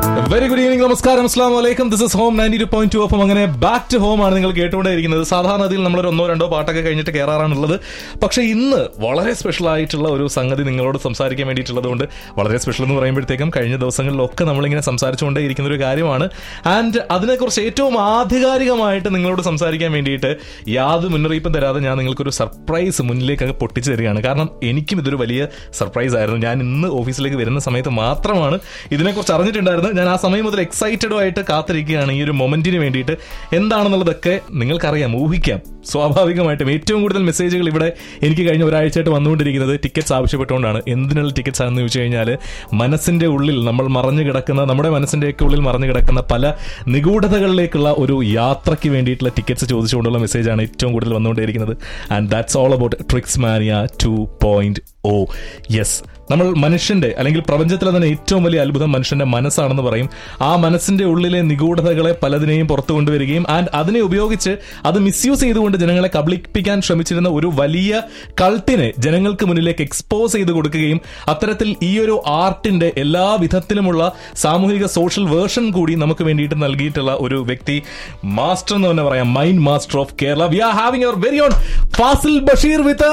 Very good evening നമസ്കാരം അസ്ലാം വലൈക്കും this is home ninety two point two അപ്പം അങ്ങനെ ബാക്ക് ടു ഹോം ആണ് നിങ്ങൾ കേട്ടുകൊണ്ടേയിരിക്കുന്നത് സാധാരണ അതിൽ നമ്മൾ ഒന്നോ രണ്ടോ പാട്ടൊക്കെ കഴിഞ്ഞിട്ട് കയറാറാണുള്ളത് പക്ഷേ ഇന്ന് വളരെ സ്പെഷ്യൽ ആയിട്ടുള്ള ഒരു സംഗതി നിങ്ങളോട് സംസാരിക്കാൻ വേണ്ടിയിട്ടുള്ളത് കൊണ്ട് വളരെ സ്പെഷ്യൽ എന്ന് പറയുമ്പോഴത്തേക്കും കഴിഞ്ഞ ദിവസങ്ങളിലൊക്കെ നമ്മളിങ്ങനെ സംസാരിച്ചുകൊണ്ടേ ഇരിക്കുന്ന ഒരു കാര്യമാണ് ആൻഡ് അതിനെക്കുറിച്ച് ഏറ്റവും ആധികാരികമായിട്ട് നിങ്ങളോട് സംസാരിക്കാൻ വേണ്ടിയിട്ട് യാതൊരു മുന്നറിയിപ്പും തരാതെ ഞാൻ നിങ്ങൾക്കൊരു സർപ്രൈസ് മുന്നിലേക്ക് അങ്ങ് പൊട്ടിച്ചു തരികയാണ് കാരണം എനിക്കും ഇതൊരു വലിയ സർപ്രൈസ് ആയിരുന്നു ഞാൻ ഇന്ന് ഓഫീസിലേക്ക് വരുന്ന സമയത്ത് മാത്രമാണ് ഇതിനെക്കുറിച്ച് അറിഞ്ഞിട്ടുണ്ടായിരുന്നത് ഞാൻ ആ സമയം മുതൽ എക്സൈറ്റഡും ആയിട്ട് കാത്തിരിക്കുകയാണ് ഈ ഒരു മൊമെന്റിന് വേണ്ടിയിട്ട് എന്താണെന്നുള്ളതൊക്കെ നിങ്ങൾക്കറിയാം ഊഹിക്കാം സ്വാഭാവികമായിട്ടും ഏറ്റവും കൂടുതൽ മെസ്സേജുകൾ ഇവിടെ എനിക്ക് കഴിഞ്ഞ ഒരാഴ്ചയായിട്ട് വന്നുകൊണ്ടിരിക്കുന്നത് ടിക്കറ്റ്സ് ആവശ്യപ്പെട്ടുകൊണ്ടാണ് എന്തിനുള്ള ടിക്കറ്റ്സ് ആണെന്ന് ചോദിച്ചു കഴിഞ്ഞാൽ മനസ്സിന്റെ ഉള്ളിൽ നമ്മൾ മറഞ്ഞു കിടക്കുന്ന നമ്മുടെ മനസ്സിന്റെയൊക്കെ ഉള്ളിൽ മറഞ്ഞു കിടക്കുന്ന പല നിഗൂഢതകളിലേക്കുള്ള ഒരു യാത്രയ്ക്ക് വേണ്ടിയിട്ടുള്ള ടിക്കറ്റ്സ് ചോദിച്ചുകൊണ്ടുള്ള മെസ്സേജാണ് ഏറ്റവും കൂടുതൽ വന്നുകൊണ്ടിരിക്കുന്നത് and that's all about tricks mania two point O yes നമ്മൾ മനുഷ്യന്റെ അല്ലെങ്കിൽ പ്രപഞ്ചത്തിലെ തന്നെ ഏറ്റവും വലിയ അത്ഭുതം മനുഷ്യന്റെ മനസ്സാണെന്ന് പറയും ആ മനസ്സിന്റെ ഉള്ളിലെ നിഗൂഢതകളെ പലതിനെയും പുറത്തു കൊണ്ടുവരികയും ആൻഡ് അതിനെ ഉപയോഗിച്ച് അത് മിസ്യൂസ് ചെയ്തുകൊണ്ട് ജനങ്ങളെ കബളിപ്പിക്കാൻ ശ്രമിച്ചിരുന്ന ഒരു വലിയ കൾട്ടിനെ ജനങ്ങൾക്ക് മുന്നിലേക്ക് എക്സ്പോസ് ചെയ്ത് കൊടുക്കുകയും അത്തരത്തിൽ ഈ ഒരു ആർട്ടിന്റെ എല്ലാ വിധത്തിലുമുള്ള സാമൂഹിക സോഷ്യൽ വേർഷൻ കൂടി നമുക്ക് വേണ്ടിയിട്ട് നൽകിയിട്ടുള്ള ഒരു വ്യക്തി മാസ്റ്റർ എന്ന് തന്നെ പറയാം mind master of Kerala we are having your very own Fazil Basheer with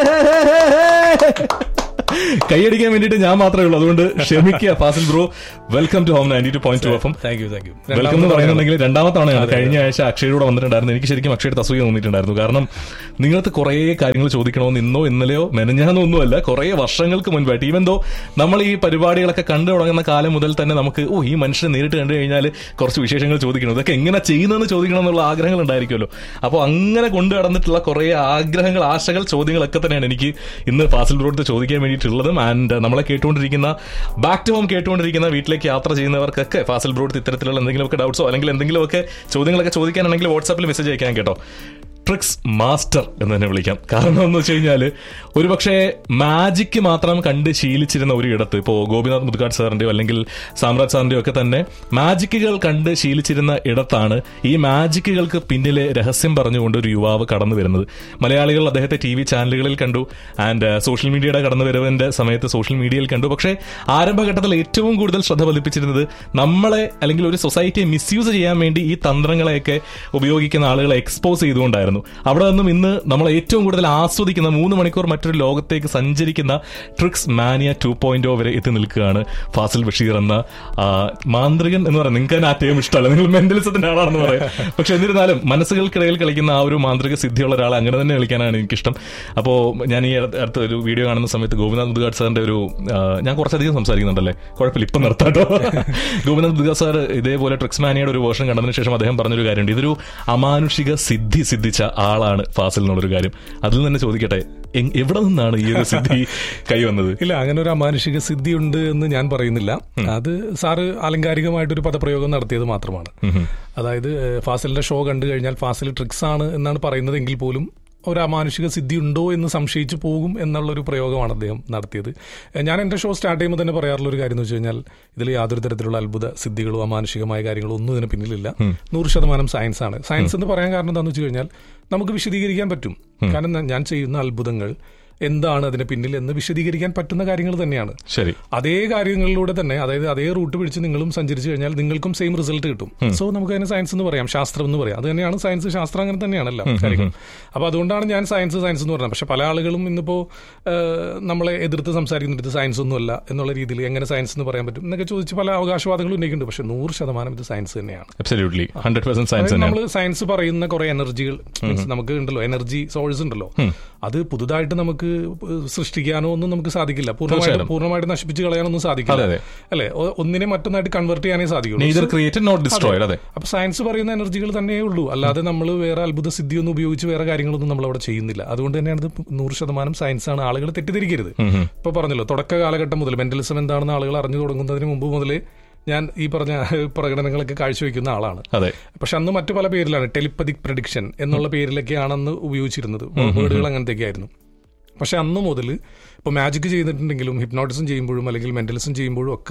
കൈയടിക്കാൻ വേണ്ടിയിട്ട് ഞാൻ മാത്രമേ ഉള്ളൂ അതുകൊണ്ട് ക്ഷമിക്കുക Fazil bro welcome to home ninety two point two F thank you thank you welcome എന്ന് പറയുന്നുണ്ടെങ്കിൽ രണ്ടാമത്തെ തവണയാണ് കഴിഞ്ഞ ആഴ്ച അക്ഷയുടെ വന്നിട്ടുണ്ടായിരുന്നു എനിക്ക് ശരിക്കും അക്ഷയുടെ അസൂയ തോന്നിയിട്ടുണ്ടായിരുന്നു കാരണം നിങ്ങൾക്ക് കുറേ കാര്യങ്ങൾ ചോദിക്കണമെന്ന് ഇന്നോ ഇന്നലെയോ മെനഞ്ഞാന്നോ ഒന്നുമല്ല കുറേ വർഷങ്ങൾക്ക് മുൻപായിട്ട് ഈവൻ ദോ നമ്മൾ ഈ പരിപാടികളൊക്കെ കണ്ടു തുടങ്ങുന്ന കാലം മുതൽ തന്നെ നമുക്ക് ഓ ഈ മനുഷ്യനെ നേരിട്ട് കണ്ടു കഴിഞ്ഞാൽ കുറച്ച് വിശേഷങ്ങൾ ചോദിക്കണം ഇതൊക്കെ എങ്ങനെ ചെയ്യുന്നതെന്ന് ചോദിക്കണം എന്നുള്ള ആഗ്രഹങ്ങൾ ഉണ്ടായിരിക്കുമല്ലോ അപ്പോൾ അങ്ങനെ കൊണ്ടു നടന്നിട്ടുള്ള കുറേ ആഗ്രഹങ്ങൾ ആശകൾ ചോദ്യങ്ങളൊക്കെ തന്നെയാണ് എനിക്ക് ഇന്ന് ഫാസിൽ ബ്രോഡ് ചോദിക്കാൻ വേണ്ടിയിട്ടുള്ളതും ആൻഡ് നമ്മളെ കേട്ടുകൊണ്ടിരിക്കുന്ന ബാക്ക് ടു ഹോം കേട്ടുകൊണ്ടിരിക്കുന്ന വീട്ടിലേക്ക് യാത്ര ചെയ്യുന്നവർക്കൊക്കെ ഫാസിൽ ബ്രോഡ് ഇത്തരത്തിലുള്ള എന്തെങ്കിലുമൊക്കെ ഡൗട്ട്സോ അല്ലെങ്കിൽ എന്തെങ്കിലുമൊക്കെ ചോദ്യങ്ങളൊക്കെ ചോദിക്കാനാണെങ്കിൽ വാട്സാപ്പിൽ മെസ്സേജ് അയക്കാൻ കേട്ടോ ട്രിക്സ് മാസ്റ്റർ എന്ന് തന്നെ വിളിക്കാം കാരണം എന്ന് വെച്ച് കഴിഞ്ഞാൽ ഒരുപക്ഷെ മാജിക്ക് മാത്രം കണ്ട് ശീലിച്ചിരുന്ന ഒരു ഇടത്ത് ഇപ്പോൾ ഗോപിനാഥ് മുതുകാട് സാറിന്റെയോ അല്ലെങ്കിൽ സാമ്രാജ് സാറിന്റെയോ ഒക്കെ തന്നെ മാജിക്കുകൾ കണ്ട് ശീലിച്ചിരുന്ന ഇടത്താണ് ഈ മാജിക്കുകൾക്ക് പിന്നിലെ രഹസ്യം പറഞ്ഞുകൊണ്ട് ഒരു യുവാവ് കടന്നു വരുന്നത് മലയാളികൾ അദ്ദേഹത്തെ ടി വി ചാനലുകളിൽ കണ്ടു ആൻഡ് സോഷ്യൽ മീഡിയയുടെ കടന്നു വരവിന്റെ സമയത്ത് സോഷ്യൽ മീഡിയയിൽ കണ്ടു പക്ഷേ ആരംഭഘട്ടത്തിൽ ഏറ്റവും കൂടുതൽ ശ്രദ്ധ പതിപ്പിച്ചിരുന്നത് നമ്മളെ അല്ലെങ്കിൽ ഒരു സൊസൈറ്റിയെ മിസ്യൂസ് ചെയ്യാൻ വേണ്ടി ഈ തന്ത്രങ്ങളെയൊക്കെ ഉപയോഗിക്കുന്ന ആളുകളെ എക്സ്പോസ് ചെയ്തുകൊണ്ടായിരുന്നു അവിടെ നിന്നും ഇന്ന് നമ്മൾ ഏറ്റവും കൂടുതൽ ആസ്വദിക്കുന്ന മൂന്ന് മണിക്കൂർ മറ്റൊരു ലോകത്തേക്ക് സഞ്ചരിക്കുന്ന ട്രിക്സ് മാനിയ ടു പോയിന്റ് വരെ എത്തി നിൽക്കുകയാണ് ഫാസിൽ ബഷീർ എന്ന ആ, മാന്ത്രികൻ എന്ന് പറയുന്നത് നിങ്ങൾക്ക് തന്നെ ആറ്റവും ഇഷ്ടമല്ല നിങ്ങൾ മെന്റലിസത്തിന്റെ ആളാണെന്ന് പറയാം പക്ഷെ എന്നിരുന്നാലും മനസ്സുകൾക്കിടയിൽ കളിക്കുന്ന ആ ഒരു മാന്ത്രിക സിദ്ധിയുള്ള ഒരാളെ അങ്ങനെ തന്നെ കളിക്കാനാണ് എനിക്കിഷ്ടം അപ്പോൾ ഞാൻ ഈ അടുത്ത അടുത്ത ഒരു വീഡിയോ കാണുന്ന സമയത്ത് ഗോപിനാഥ് മുതുകാട് സാറിന്റെ ഒരു ആ, ഞാൻ കുറച്ചധികം സംസാരിക്കുന്നുണ്ടല്ലേ കുഴപ്പമില്ല ഇപ്പം നിർത്താട്ടോ ഗോപിനാഥ് മുതുകാട് സാർ ഇതേപോലെ ട്രിക്സ് മാനിയുടെ ഒരു വേർഷൻ കണ്ടതിന് ശേഷം അദ്ദേഹം പറഞ്ഞൊരു കാര്യമുണ്ട് ഇതൊരു അമാനുഷിക സിദ്ധി സിദ്ധിച്ച ആളാണ് ഫാസിൽ എന്നുള്ളൊരു കാര്യം അതിൽ തന്നെ ചോദിക്കട്ടെ എങ്- എവിടെ നിന്നാണ് ഈ ഒരു സിദ്ധി കൈവന്നത് ഇല്ല അങ്ങനെ ഒരു അമാനുഷിക സിദ്ധി ഉണ്ട് എന്ന് ഞാൻ പറയുന്നില്ല അത് സാറ് ആലങ്കാരികമായിട്ടൊരു പദപ്രയോഗം നടത്തിയത് മാത്രമാണ് അതായത് ഏഹ്, ഫാസിലിന്റെ ഷോ കണ്ടു കഴിഞ്ഞാൽ ഫാസിൽ ട്രിക്സ് ആണ് എന്നാണ് പറയുന്നതെങ്കിൽ പോലും ഒരു അമാനുഷിക സിദ്ധി ഉണ്ടോ എന്ന് സംശയിച്ചു പോകും എന്നുള്ള ഒരു പ്രയോഗമാണ് അദ്ദേഹം നടത്തിയത് ഏഹ്, ഞാൻ എന്റെ ഷോ സ്റ്റാർട്ട് ചെയ്യുമ്പോൾ തന്നെ പറയാറുള്ള ഒരു കാര്യം എന്ന് വെച്ച് കഴിഞ്ഞാൽ ഇതിൽ യാതൊരു തരത്തിലുള്ള അത്ഭുത സിദ്ധികളോ അമാനുഷികമായ കാര്യങ്ങളോ ഒന്നും ഇതിന് പിന്നിലില്ല നൂറ് ശതമാനം സയൻസ് ആണ് സയൻസ് എന്ന് പറയാൻ കാരണം എന്താണെന്ന് വെച്ച് കഴിഞ്ഞാൽ നമുക്ക് വിശദീകരിക്കാൻ പറ്റും കാരണം ഞാൻ ചെയ്യുന്ന അത്ഭുതങ്ങൾ എന്താണ് അതിന് പിന്നിൽ എന്ന് വിശദീകരിക്കാൻ പറ്റുന്ന കാര്യങ്ങൾ തന്നെയാണ് ശരി അതേ കാര്യങ്ങളിലൂടെ തന്നെ അതായത് അതേ റൂട്ട് പിടിച്ച് നിങ്ങളും സഞ്ചരിച്ചു കഴിഞ്ഞാൽ നിങ്ങൾക്കും സെയിം റിസൾട്ട് കിട്ടും സോ നമുക്ക് അതിനെ സയൻസ് എന്ന് പറയാം ശാസ്ത്രം എന്ന് പറയാം അത് തന്നെയാണ് സയൻസ് ശാസ്ത്രം അങ്ങനെ തന്നെയാണല്ലോ കാര്യങ്ങൾ അപ്പൊ അതുകൊണ്ടാണ് ഞാൻ സയൻസ് സയൻസ് എന്ന് പറയുന്നത് പക്ഷെ പല ആളുകളും ഇന്നിപ്പോ ഏഹ്, നമ്മളെ എതിർത്ത് സംസാരിക്കുന്നുണ്ട് ഇത് സയൻസ് ഒന്നുമല്ല എന്നുള്ള രീതിയിൽ എങ്ങനെ സയൻസ് എന്ന് പറയാൻ പറ്റും എന്നൊക്കെ ചോദിച്ച് പല അവകാശവാദങ്ങളും ഉന്നയിക്കുന്നുണ്ട് പക്ഷെ നൂറ് ശതമാനം ഇത് സയൻസ് തന്നെയാണ് അബ്സല്യൂട്ട്ലി ഹൺഡ്രഡ് പെർസെന്റ് സയൻസ് അതായത് തന്നെയാണ് നമ്മൾ സയൻസ് പറയുന്ന കുറെ എനർജികൾ മീൻസ് നമുക്ക് ഉണ്ടല്ലോ എനർജി സോഴ്സ് ഉണ്ടല്ലോ അത് പുതുതായിട്ട് നമുക്ക് സൃഷ്ടിക്കാനോ ഒന്നും നമുക്ക് സാധിക്കില്ല പൂർണ്ണമായിട്ട് തീർച്ചയായും. പൂർണ്ണമായിട്ട് നശിപ്പിച്ച് കളയാനൊന്നും സാധിക്കില്ല അതെ, അതെ. അല്ലേ ഒ- ഒന്നിനെ മറ്റൊന്നായിട്ട് കൺവേർട്ട് ചെയ്യാനേ സാധിക്കുള്ളൂ നെയ്തർ ക്രിയേറ്റഡ് നോട്ട് ഡിസ്ട്രോയിഡ് അതെ അപ്പൊ സയൻസ് പറയുന്ന എനർജികൾ തന്നെയേ ഉള്ളൂ അല്ലാതെ നമ്മൾ വേറെ അത്ഭുത സിദ്ധിയൊന്നും ഉപയോഗിച്ച് വേറെ കാര്യങ്ങളൊന്നും നമ്മൾ അവിടെ ചെയ്യുന്നില്ല അതുകൊണ്ട് തന്നെയാണ് ഇത് നൂറ് ശതമാനം സയൻസ് ആണ് ആളുകൾ തെറ്റിദ്ധരിക്കരുത് ഇപ്പൊ പറഞ്ഞല്ലോ തുടക്ക കാലഘട്ടം മുതൽ മെന്റലിസം എന്താണെന്ന് ആളുകൾ അറിഞ്ഞു തുടങ്ങുന്നതിന് മുമ്പ് മുതൽ ഞാൻ ഈ പറഞ്ഞ പ്രകടനങ്ങളൊക്കെ കാഴ്ചവെക്കുന്ന ആളാണ് അതെ പക്ഷെ അന്ന് മറ്റു പല പേരിലാണ് ടെലിപ്പതിക് പ്രഡിക്ഷൻ എന്നുള്ള പേരിലൊക്കെയാണ് അന്ന് ഉപയോഗിച്ചിരുന്നത് വേർഡുകൾ അങ്ങനത്തെയൊക്കെയായിരുന്നു പക്ഷെ അന്ന് മുതൽ ഇപ്പോൾ മാജിക് ചെയ്തിട്ടുണ്ടെങ്കിലും ഹിപ്നോട്ടിസം ചെയ്യുമ്പോഴും അല്ലെങ്കിൽ മെന്റലിസം ചെയ്യുമ്പോഴും ഒക്കെ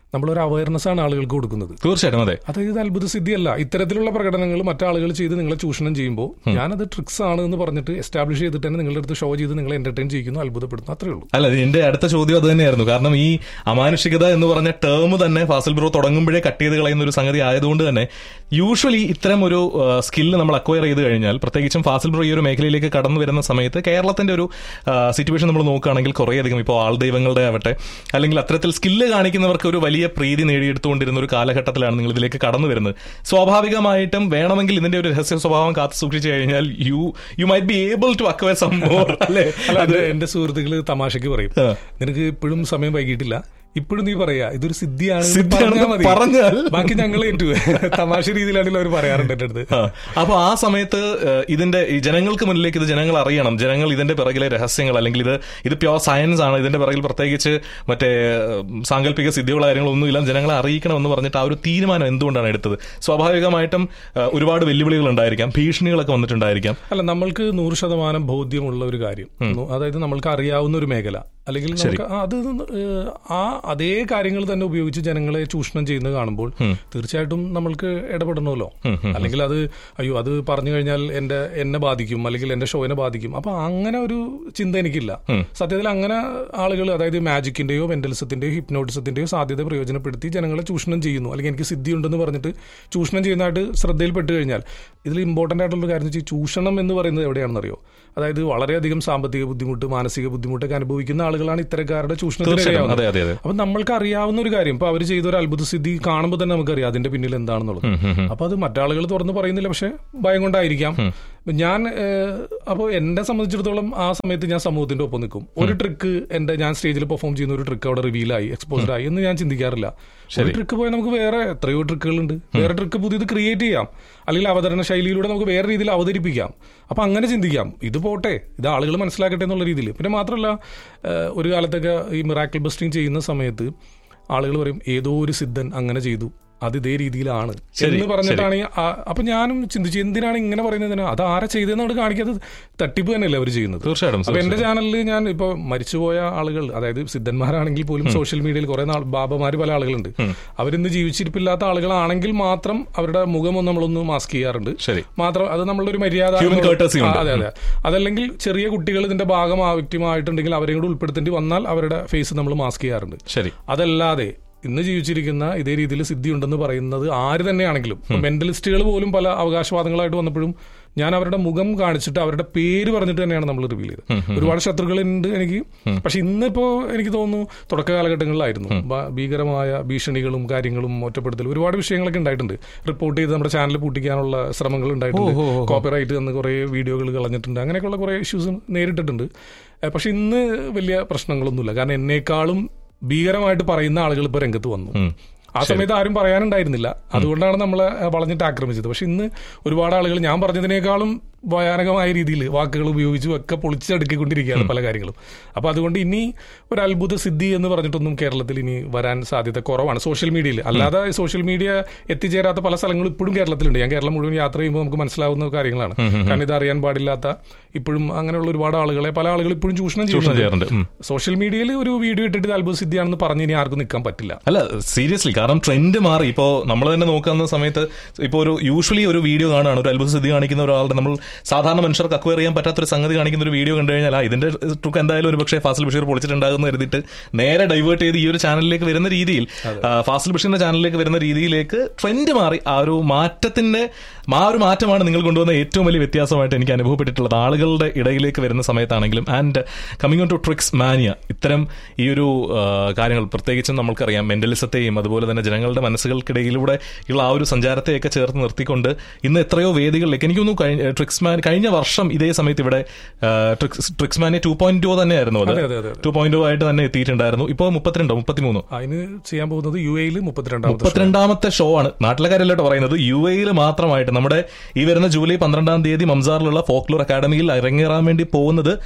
നമ്മളൊരു അവയർനെസ് ആണ് ആളുകൾക്ക് കൊടുക്കുന്നത് തീർച്ചയായിട്ടും അതെ അതായത് ഇത് അത്ഭുത സിദ്ധിയല്ല ഇത്തരത്തിലുള്ള പ്രകടനങ്ങൾ മറ്റാളുകൾ ചെയ്ത് നിങ്ങളെ ചൂഷണം ചെയ്യുമ്പോൾ ഞാനത് ട്രിക്സ് ആണ് എന്ന് പറഞ്ഞിട്ട് എസ്റ്റാബ്ലിഷ് ചെയ്തിട്ട് തന്നെ നിങ്ങളുടെ അടുത്ത് ഷോ ചെയ്ത് നിങ്ങളെ എന്റർടൈൻ ചെയ്യുന്നു അത്ഭുതപ്പെടുന്നു അത്രേ ഉള്ളൂ അല്ല എന്റെ അടുത്ത ചോദ്യം അത് തന്നെയായിരുന്നു കാരണം ഈ അമാനുഷികത എന്ന് പറഞ്ഞ ടേം തന്നെ ഫാസിൽ ബ്രോ തുടങ്ങുമ്പോഴേ കട്ട് ചെയ്ത് കളയുന്ന ഒരു സംഗതി ആയതുകൊണ്ട് തന്നെ യൂഷ്വലി ഇത്തരം ഒരു സ്കില്ല് നമ്മൾ അക്വയർ ചെയ്ത് കഴിഞ്ഞാൽ പ്രത്യേകിച്ചും ഫാസിൽ ബ്രോ ഈ ഒരു മേഖലയിലേക്ക് കടന്നു വരുന്ന സമയത്ത് കേരളത്തിന്റെ ഒരു സിറ്റുവേഷൻ നമ്മൾ നോക്കുകയാണെങ്കിൽ കുറേയധികം ഇപ്പോൾ ആൾദൈവങ്ങളുടെ ആവട്ടെ അല്ലെങ്കിൽ അത്തരത്തിൽ സ്കില്ല് കാണിക്കുന്നവർക്ക് ഒരു വലിയ പ്രീതി നേടിയെടുത്തുകൊണ്ടിരുന്ന ഒരു കാലഘട്ടത്തിലാണ് നിങ്ങൾ ഇതിലേക്ക് കടന്നു വരുന്നത് സ്വാഭാവികമായിട്ടും വേണമെങ്കിൽ ഇതിന്റെ ഒരു രഹസ്യ സ്വഭാവം കാത്തു സൂക്ഷിച്ചു കഴിഞ്ഞാൽ you you might be able to acquire some more അല്ലേ അല്ല അത് എന്റെ സുഹൃത്തുക്കള് തമാശക്ക് പറയും ആ. നിനക്ക് ഇപ്പോഴും സമയം വൈകിട്ടില്ല ഇപ്പോഴും നീ പറയാ ഇതൊരു സിദ്ധിയാണ് എന്ന് സിദ്ധിയാണെന്ന് പറഞ്ഞാൽ മതി. പറഞ്ഞാൽ ബാക്കി ഞങ്ങൾ ഏറ്റു തമാശ രീതിയിലാണെങ്കിൽ അവർ പറയാറുണ്ട് എന്റെ അടുത്ത് ആ. അപ്പൊ ആ സമയത്ത് ഏഹ്, ഇതിന്റെ ഈ ജനങ്ങൾക്ക് മുന്നിലേക്ക് ഇത് ജനങ്ങൾ അറിയണം ജനങ്ങൾ ഇതിന്റെ പിറകിലെ രഹസ്യങ്ങൾ അല്ലെങ്കിൽ ഇത് ഇത് പ്യോർ സയൻസ് ആണ് ഇതിന്റെ പിറകിൽ പ്രത്യേകിച്ച് മറ്റേ ഏഹ്, സാങ്കല്പിക സിദ്ധികളോ കാര്യങ്ങളൊന്നും ഇല്ല ജനങ്ങളെ അറിയിക്കണം എന്ന് പറഞ്ഞിട്ട് ആ ഒരു തീരുമാനം എന്തുകൊണ്ടാണ് എടുത്തത് സ്വാഭാവികമായിട്ടും ഏഹ്, ഒരുപാട് വെല്ലുവിളികൾ ഉണ്ടായിരിക്കാം ഭീഷണികളൊക്കെ വന്നിട്ടുണ്ടായിരിക്കാം അല്ല നമ്മൾക്ക് നൂറ് ശതമാനം ബോധ്യമുള്ള ഒരു കാര്യം അതായത് നമ്മൾക്ക് അറിയാവുന്ന ഒരു മേഖല അല്ലെങ്കിൽ നമുക്ക് ആ, അത് ഏഹ്, ആ അതേ കാര്യങ്ങൾ തന്നെ ഉപയോഗിച്ച് ജനങ്ങളെ ചൂഷണം ചെയ്യുന്നത് കാണുമ്പോൾ തീർച്ചയായിട്ടും നമ്മൾക്ക് ഇടപെടണമല്ലോ അല്ലെങ്കിൽ അത് അയ്യോ അത് പറഞ്ഞു കഴിഞ്ഞാൽ എന്റെ എന്നെ ബാധിക്കും അല്ലെങ്കിൽ എന്റെ ഷോയിനെ ബാധിക്കും അപ്പൊ അങ്ങനെ ഒരു ചിന്ത എനിക്കില്ല സത്യത്തിൽ അങ്ങനെ ആളുകൾ അതായത് മാജിക്കിന്റെയോ മെന്റലിസത്തിന്റെയോ ഹിപ്നോട്ടിസത്തിന്റെയോ സാധ്യത പ്രയോജനപ്പെടുത്തി ജനങ്ങളെ ചൂഷണം ചെയ്യുന്നു അല്ലെങ്കിൽ എനിക്ക് സിദ്ധി ഉണ്ടെന്ന് പറഞ്ഞിട്ട് ചൂഷണം ചെയ്യുന്നതായിട്ട് ശ്രദ്ധയിൽപ്പെട്ട് കഴിഞ്ഞാൽ ഇതിൽ ഇമ്പോർട്ടന്റ് ആയിട്ടുള്ള കാര്യം എന്ന് വെച്ചാൽ ഈ ചൂഷണം എന്ന് പറയുന്നത് എവിടെയാണെന്നറിയോ അതായത് വളരെയധികം സാമ്പത്തിക ബുദ്ധിമുട്ട് മാനസിക ബുദ്ധിമുട്ടൊക്കെ അനുഭവിക്കുന്ന ആളുകളാണ് ഇത്തരക്കാരുടെ ചൂഷണത്തിന് തീർച്ചയായും ഇരയാവുന്നത്. അതെ അതെ അതെ അപ്പൊ നമ്മൾക്ക് അറിയാവുന്ന ഒരു കാര്യം ഇപ്പൊ അവർ ചെയ്ത ഒരു അത്ഭുത സ്ഥിതി കാണുമ്പോൾ തന്നെ നമുക്കറിയാം അതിന്റെ പിന്നിൽ എന്താണെന്നുള്ളത് അപ്പൊ അത് മറ്റാളുകൾ തുറന്ന് പറയുന്നില്ല പക്ഷെ ഭയം കൊണ്ടായിരിക്കാം ഞാൻ അപ്പോൾ എന്നെ സംബന്ധിച്ചിടത്തോളം ആ സമയത്ത് ഞാൻ സമൂഹത്തിന്റെ ഒപ്പം നിൽക്കും ഒരു ട്രിക്ക് എന്റെ ഞാൻ സ്റ്റേജിൽ പെർഫോം ചെയ്യുന്ന ഒരു ട്രിക്ക് അവിടെ റിവീലായി എക്സ്പോസ്ഡ് ആയി എന്ന് ഞാൻ ചിന്തിക്കാറില്ല ഒരു ട്രിക്ക് പോയാൽ നമുക്ക് വേറെ എത്രയോ ട്രിക്കുകളുണ്ട് വേറെ ട്രിക്ക് പുതിയത് ക്രിയേറ്റ് ചെയ്യാം അല്ലെങ്കിൽ അവതരണ ശൈലിയിലൂടെ നമുക്ക് വേറെ രീതിയിൽ അവതരിപ്പിക്കാം അപ്പൊ അങ്ങനെ ചിന്തിക്കാം ഇത് പോട്ടെ ഇത് ആളുകൾ മനസ്സിലാക്കട്ടെ എന്നുള്ള രീതിയിൽ പിന്നെ മാത്രമല്ല ഏഹ്, ഒരു കാലത്തൊക്കെ ഈ മിറാക്കിൾ ബസ്റ്റിംഗ് ചെയ്യുന്ന സമയത്ത് ആളുകൾ പറയും ഏതോ ഒരു സിദ്ധൻ അങ്ങനെ ചെയ്തു അത് ഇതേ രീതിയിലാണ് ശരി, എന്ന് പറഞ്ഞിട്ടാണ് ഈ ആ- അപ്പൊ ഞാനും ചിന്തിച്ചു എന്തിനാണ് ഇങ്ങനെ പറയുന്നത് അത് ആരെ ചെയ്തതെന്നാണ് കാണിക്കാത്തത് തട്ടിപ്പ് തന്നെയല്ലേ അവർ ചെയ്യുന്നത് തീർച്ചയായിട്ടും അപ്പൊ എന്റെ ചാനലിൽ ഞാൻ ഇപ്പൊ മരിച്ചുപോയ ആളുകൾ അതായത് സിദ്ധന്മാരാണെങ്കിൽ പോലും സോഷ്യൽ മീഡിയയിൽ കുറെ നാൾ ബാബമാര് പല ആളുകളുണ്ട് അവരിന്ന് ജീവിച്ചിരിപ്പില്ലാത്ത ആളുകളാണെങ്കിൽ മാത്രം അവരുടെ മുഖം ഒന്ന് നമ്മളൊന്ന് മാസ്ക് ചെയ്യാറുണ്ട് ശരി മാത്രം അത് നമ്മളുടെ ഒരു മര്യാദ Human courtesy ഉണ്ട്. ആ, അതെ അതെ അതല്ലെങ്കിൽ ചെറിയ കുട്ടികൾ ഇതിന്റെ ഭാഗം വ്യക്തിമായിട്ടുണ്ടെങ്കിൽ അവരെയും കൂടെ ഉൾപ്പെടുത്തേണ്ടി വന്നാൽ അവരുടെ ഫേസ് നമ്മൾ മാസ്ക് ചെയ്യാറുണ്ട് ശരി അതല്ലാതെ ഇന്ന് ജീവിച്ചിരിക്കുന്ന ഇതേ രീതിയിൽ സിദ്ധി ഉണ്ടെന്ന് പറയുന്നത് ആര് തന്നെയാണെങ്കിലും മെന്റലിസ്റ്റുകൾ പോലും പല അവകാശവാദങ്ങളായിട്ട് വന്നപ്പോഴും ഞാൻ അവരുടെ മുഖം കാണിച്ചിട്ട് അവരുടെ പേര് പറഞ്ഞിട്ട് തന്നെയാണ് നമ്മൾ റിവീൽ ചെയ്തത് ഒരുപാട് ശത്രുക്കളുണ്ട് എനിക്ക് പക്ഷെ ഇന്നിപ്പോ എനിക്ക് തോന്നുന്നു തുടക്ക കാലഘട്ടങ്ങളിലായിരുന്നു ബ- ഭീകരമായ ഭീഷണികളും കാര്യങ്ങളും ഒറ്റപ്പെടുത്തലും ഒരുപാട് വിഷയങ്ങളൊക്കെ ഉണ്ടായിട്ടുണ്ട് റിപ്പോർട്ട് ചെയ്ത് നമ്മുടെ ചാനൽ പൂട്ടിക്കാനുള്ള ശ്രമങ്ങൾ ഉണ്ടായിട്ടുണ്ട് കോപ്പിറൈറ്റ് എന്ന് കുറെ വീഡിയോകൾ കളഞ്ഞിട്ടുണ്ട് അങ്ങനെയൊക്കെയുള്ള കുറെ ഇഷ്യൂസ് നേരിട്ടിട്ടുണ്ട് ഏഹ് പക്ഷെ ഇന്ന് വലിയ പ്രശ്നങ്ങളൊന്നുമില്ല കാരണം എന്നേക്കാളും ഭീകരമായിട്ട് പറയുന്ന ആളുകൾ ഇപ്പൊ രംഗത്ത് വന്നു ആ സമയത്ത് ആരും പറയാനുണ്ടായിരുന്നില്ല അതുകൊണ്ടാണ് നമ്മളെ ഏഹ്, വളഞ്ഞിട്ട് ആക്രമിച്ചത് പക്ഷെ ഇന്ന് ഒരുപാട് ആളുകൾ ഞാൻ പറഞ്ഞതിനേക്കാളും ഭയാനകമായ രീതിയിൽ വാക്കുകൾ ഉപയോഗിച്ചും ഒക്കെ പൊളിച്ചടുക്കിക്കൊണ്ടിരിക്കുകയാണ് പല കാര്യങ്ങളും അപ്പൊ അതുകൊണ്ട് ഇനി ഒരു അത്ഭുത സിദ്ധി എന്ന് പറഞ്ഞിട്ടൊന്നും കേരളത്തിൽ ഇനി വരാൻ സാധ്യത കുറവാണ് സോഷ്യൽ മീഡിയയിൽ അല്ലാതെ സോഷ്യൽ മീഡിയ എത്തിച്ചേരാത്ത പല സ്ഥലങ്ങളും ഇപ്പോഴും കേരളത്തിലുണ്ട് ഞാൻ കേരളം മുഴുവൻ യാത്ര ചെയ്യുമ്പോൾ നമുക്ക് മനസ്സിലാവുന്ന കാര്യങ്ങളാണ് കാരണം ഇത് അറിയാൻ പാടില്ലാത്ത ഇപ്പോഴും അങ്ങനെയുള്ള ഒരുപാട് ആളുകളെ പല ആളുകൾ ഇപ്പോഴും ചൂഷണം ചൂഷണം ചെയ്യുന്നുണ്ട് ചെയ്യാറുണ്ട് ഉം. സോഷ്യൽ മീഡിയയിൽ ഒരു വീഡിയോ ഇട്ടിട്ട് ഇത് അത്ഭുത സിദ്ധിയാണെന്ന് പറഞ്ഞ് ഇനി ആർക്കും നിൽക്കാൻ പറ്റില്ല അല്ല സീരിയസ്ലി കാരണം ട്രെൻഡ് മാറി ഇപ്പോ നമ്മൾ തന്നെ നോക്കുന്ന സമയത്ത് ഇപ്പോൾ ഒരു യൂഷ്വലി ഒരു വീഡിയോ കാണുകയാണ് ഒരു അത്ഭുത സ്ഥിതി കാണിക്കുന്ന ഒരാളുടെ നമ്മൾ സാധാരണ മനുഷ്യർക്ക് അക്വയർ ചെയ്യാൻ പറ്റാത്ത ഒരു സംഗതി കാണിക്കുന്ന ഒരു വീഡിയോ കണ്ടു കഴിഞ്ഞാൽ ആ ഇതിന്റെ ട്രുക്ക് എന്തായാലും ഒരു പക്ഷേ ഫാസിൽ ബഷീർ പൊളിച്ചിട്ടുണ്ടാകുന്ന കരുതിയിട്ട് നേരെ ഡൈവേർട്ട് ചെയ്ത് ഈ ഒരു ചാനലിലേക്ക് വരുന്ന രീതിയിൽ ആ, ഫാസിൽ ബഷീറിന്റെ ചാനലിലേക്ക് വരുന്ന രീതിയിലേക്ക് ട്രെൻഡ് മാറി ആ ഒരു മാറ്റത്തിന്റെ ആ ഒരു മാറ്റമാണ് നിങ്ങൾ കൊണ്ടുവന്ന ഏറ്റവും വലിയ വ്യത്യാസമായിട്ട് എനിക്ക് അനുഭവപ്പെട്ടിട്ടുള്ളത് ആളുകളുടെ ഇടയിലേക്ക് വരുന്ന സമയത്താണെങ്കിലും and coming on to tricks mania ഇത്തരം ഈ ഒരു ആ, കാര്യങ്ങൾ പ്രത്യേകിച്ചും നമുക്കറിയാം മെന്റലിസത്തെയും അതുപോലെ തന്നെ ജനങ്ങളുടെ മനസ്സുകൾക്കിടയിലൂടെ ഉള്ള ആ ഒരു സഞ്ചാരത്തെയൊക്കെ ചേർത്ത് നിർത്തിക്കൊണ്ട് ഇന്ന് എത്രയോ വേദികളിലേക്ക് എനിക്ക് തോന്നുന്നു കഴിഞ്ഞ ട്രിക്സ് മാൻ കഴിഞ്ഞ വർഷം ഇതേ സമയത്ത് ഇവിടെ ആ, tricks tricks mania two point two തന്നെയായിരുന്നു അത് അതെ അതെ അതെ ടു പോയിന്റ് ആയിട്ട് തന്നെ എത്തിയിട്ടുണ്ടായിരുന്നു ഇപ്പോൾ മുപ്പത്തിരണ്ടോ മുപ്പത്തിമൂന്നോ അതിന് ചെയ്യാൻ പോകുന്നത് യു എയിൽ മുപ്പത്തിരണ്ടാമത്തെ മുപ്പത്തിരണ്ടാമത്തെ ഷോ ആണ് നാട്ടിലെ കാര്യമല്ലോട്ടോ പറയുന്നത് യു എയിൽ മാത്രമായിട്ട് നമ്മുടെ ഈ വരുന്ന ജൂലൈ പന്ത്രണ്ടാം തീയതി മംസാറിലുള്ള ഫോക്ലോർ അക്കാദമിയിൽ ഇറങ്ങിറാൻ വേണ്ടി പോകുന്നത്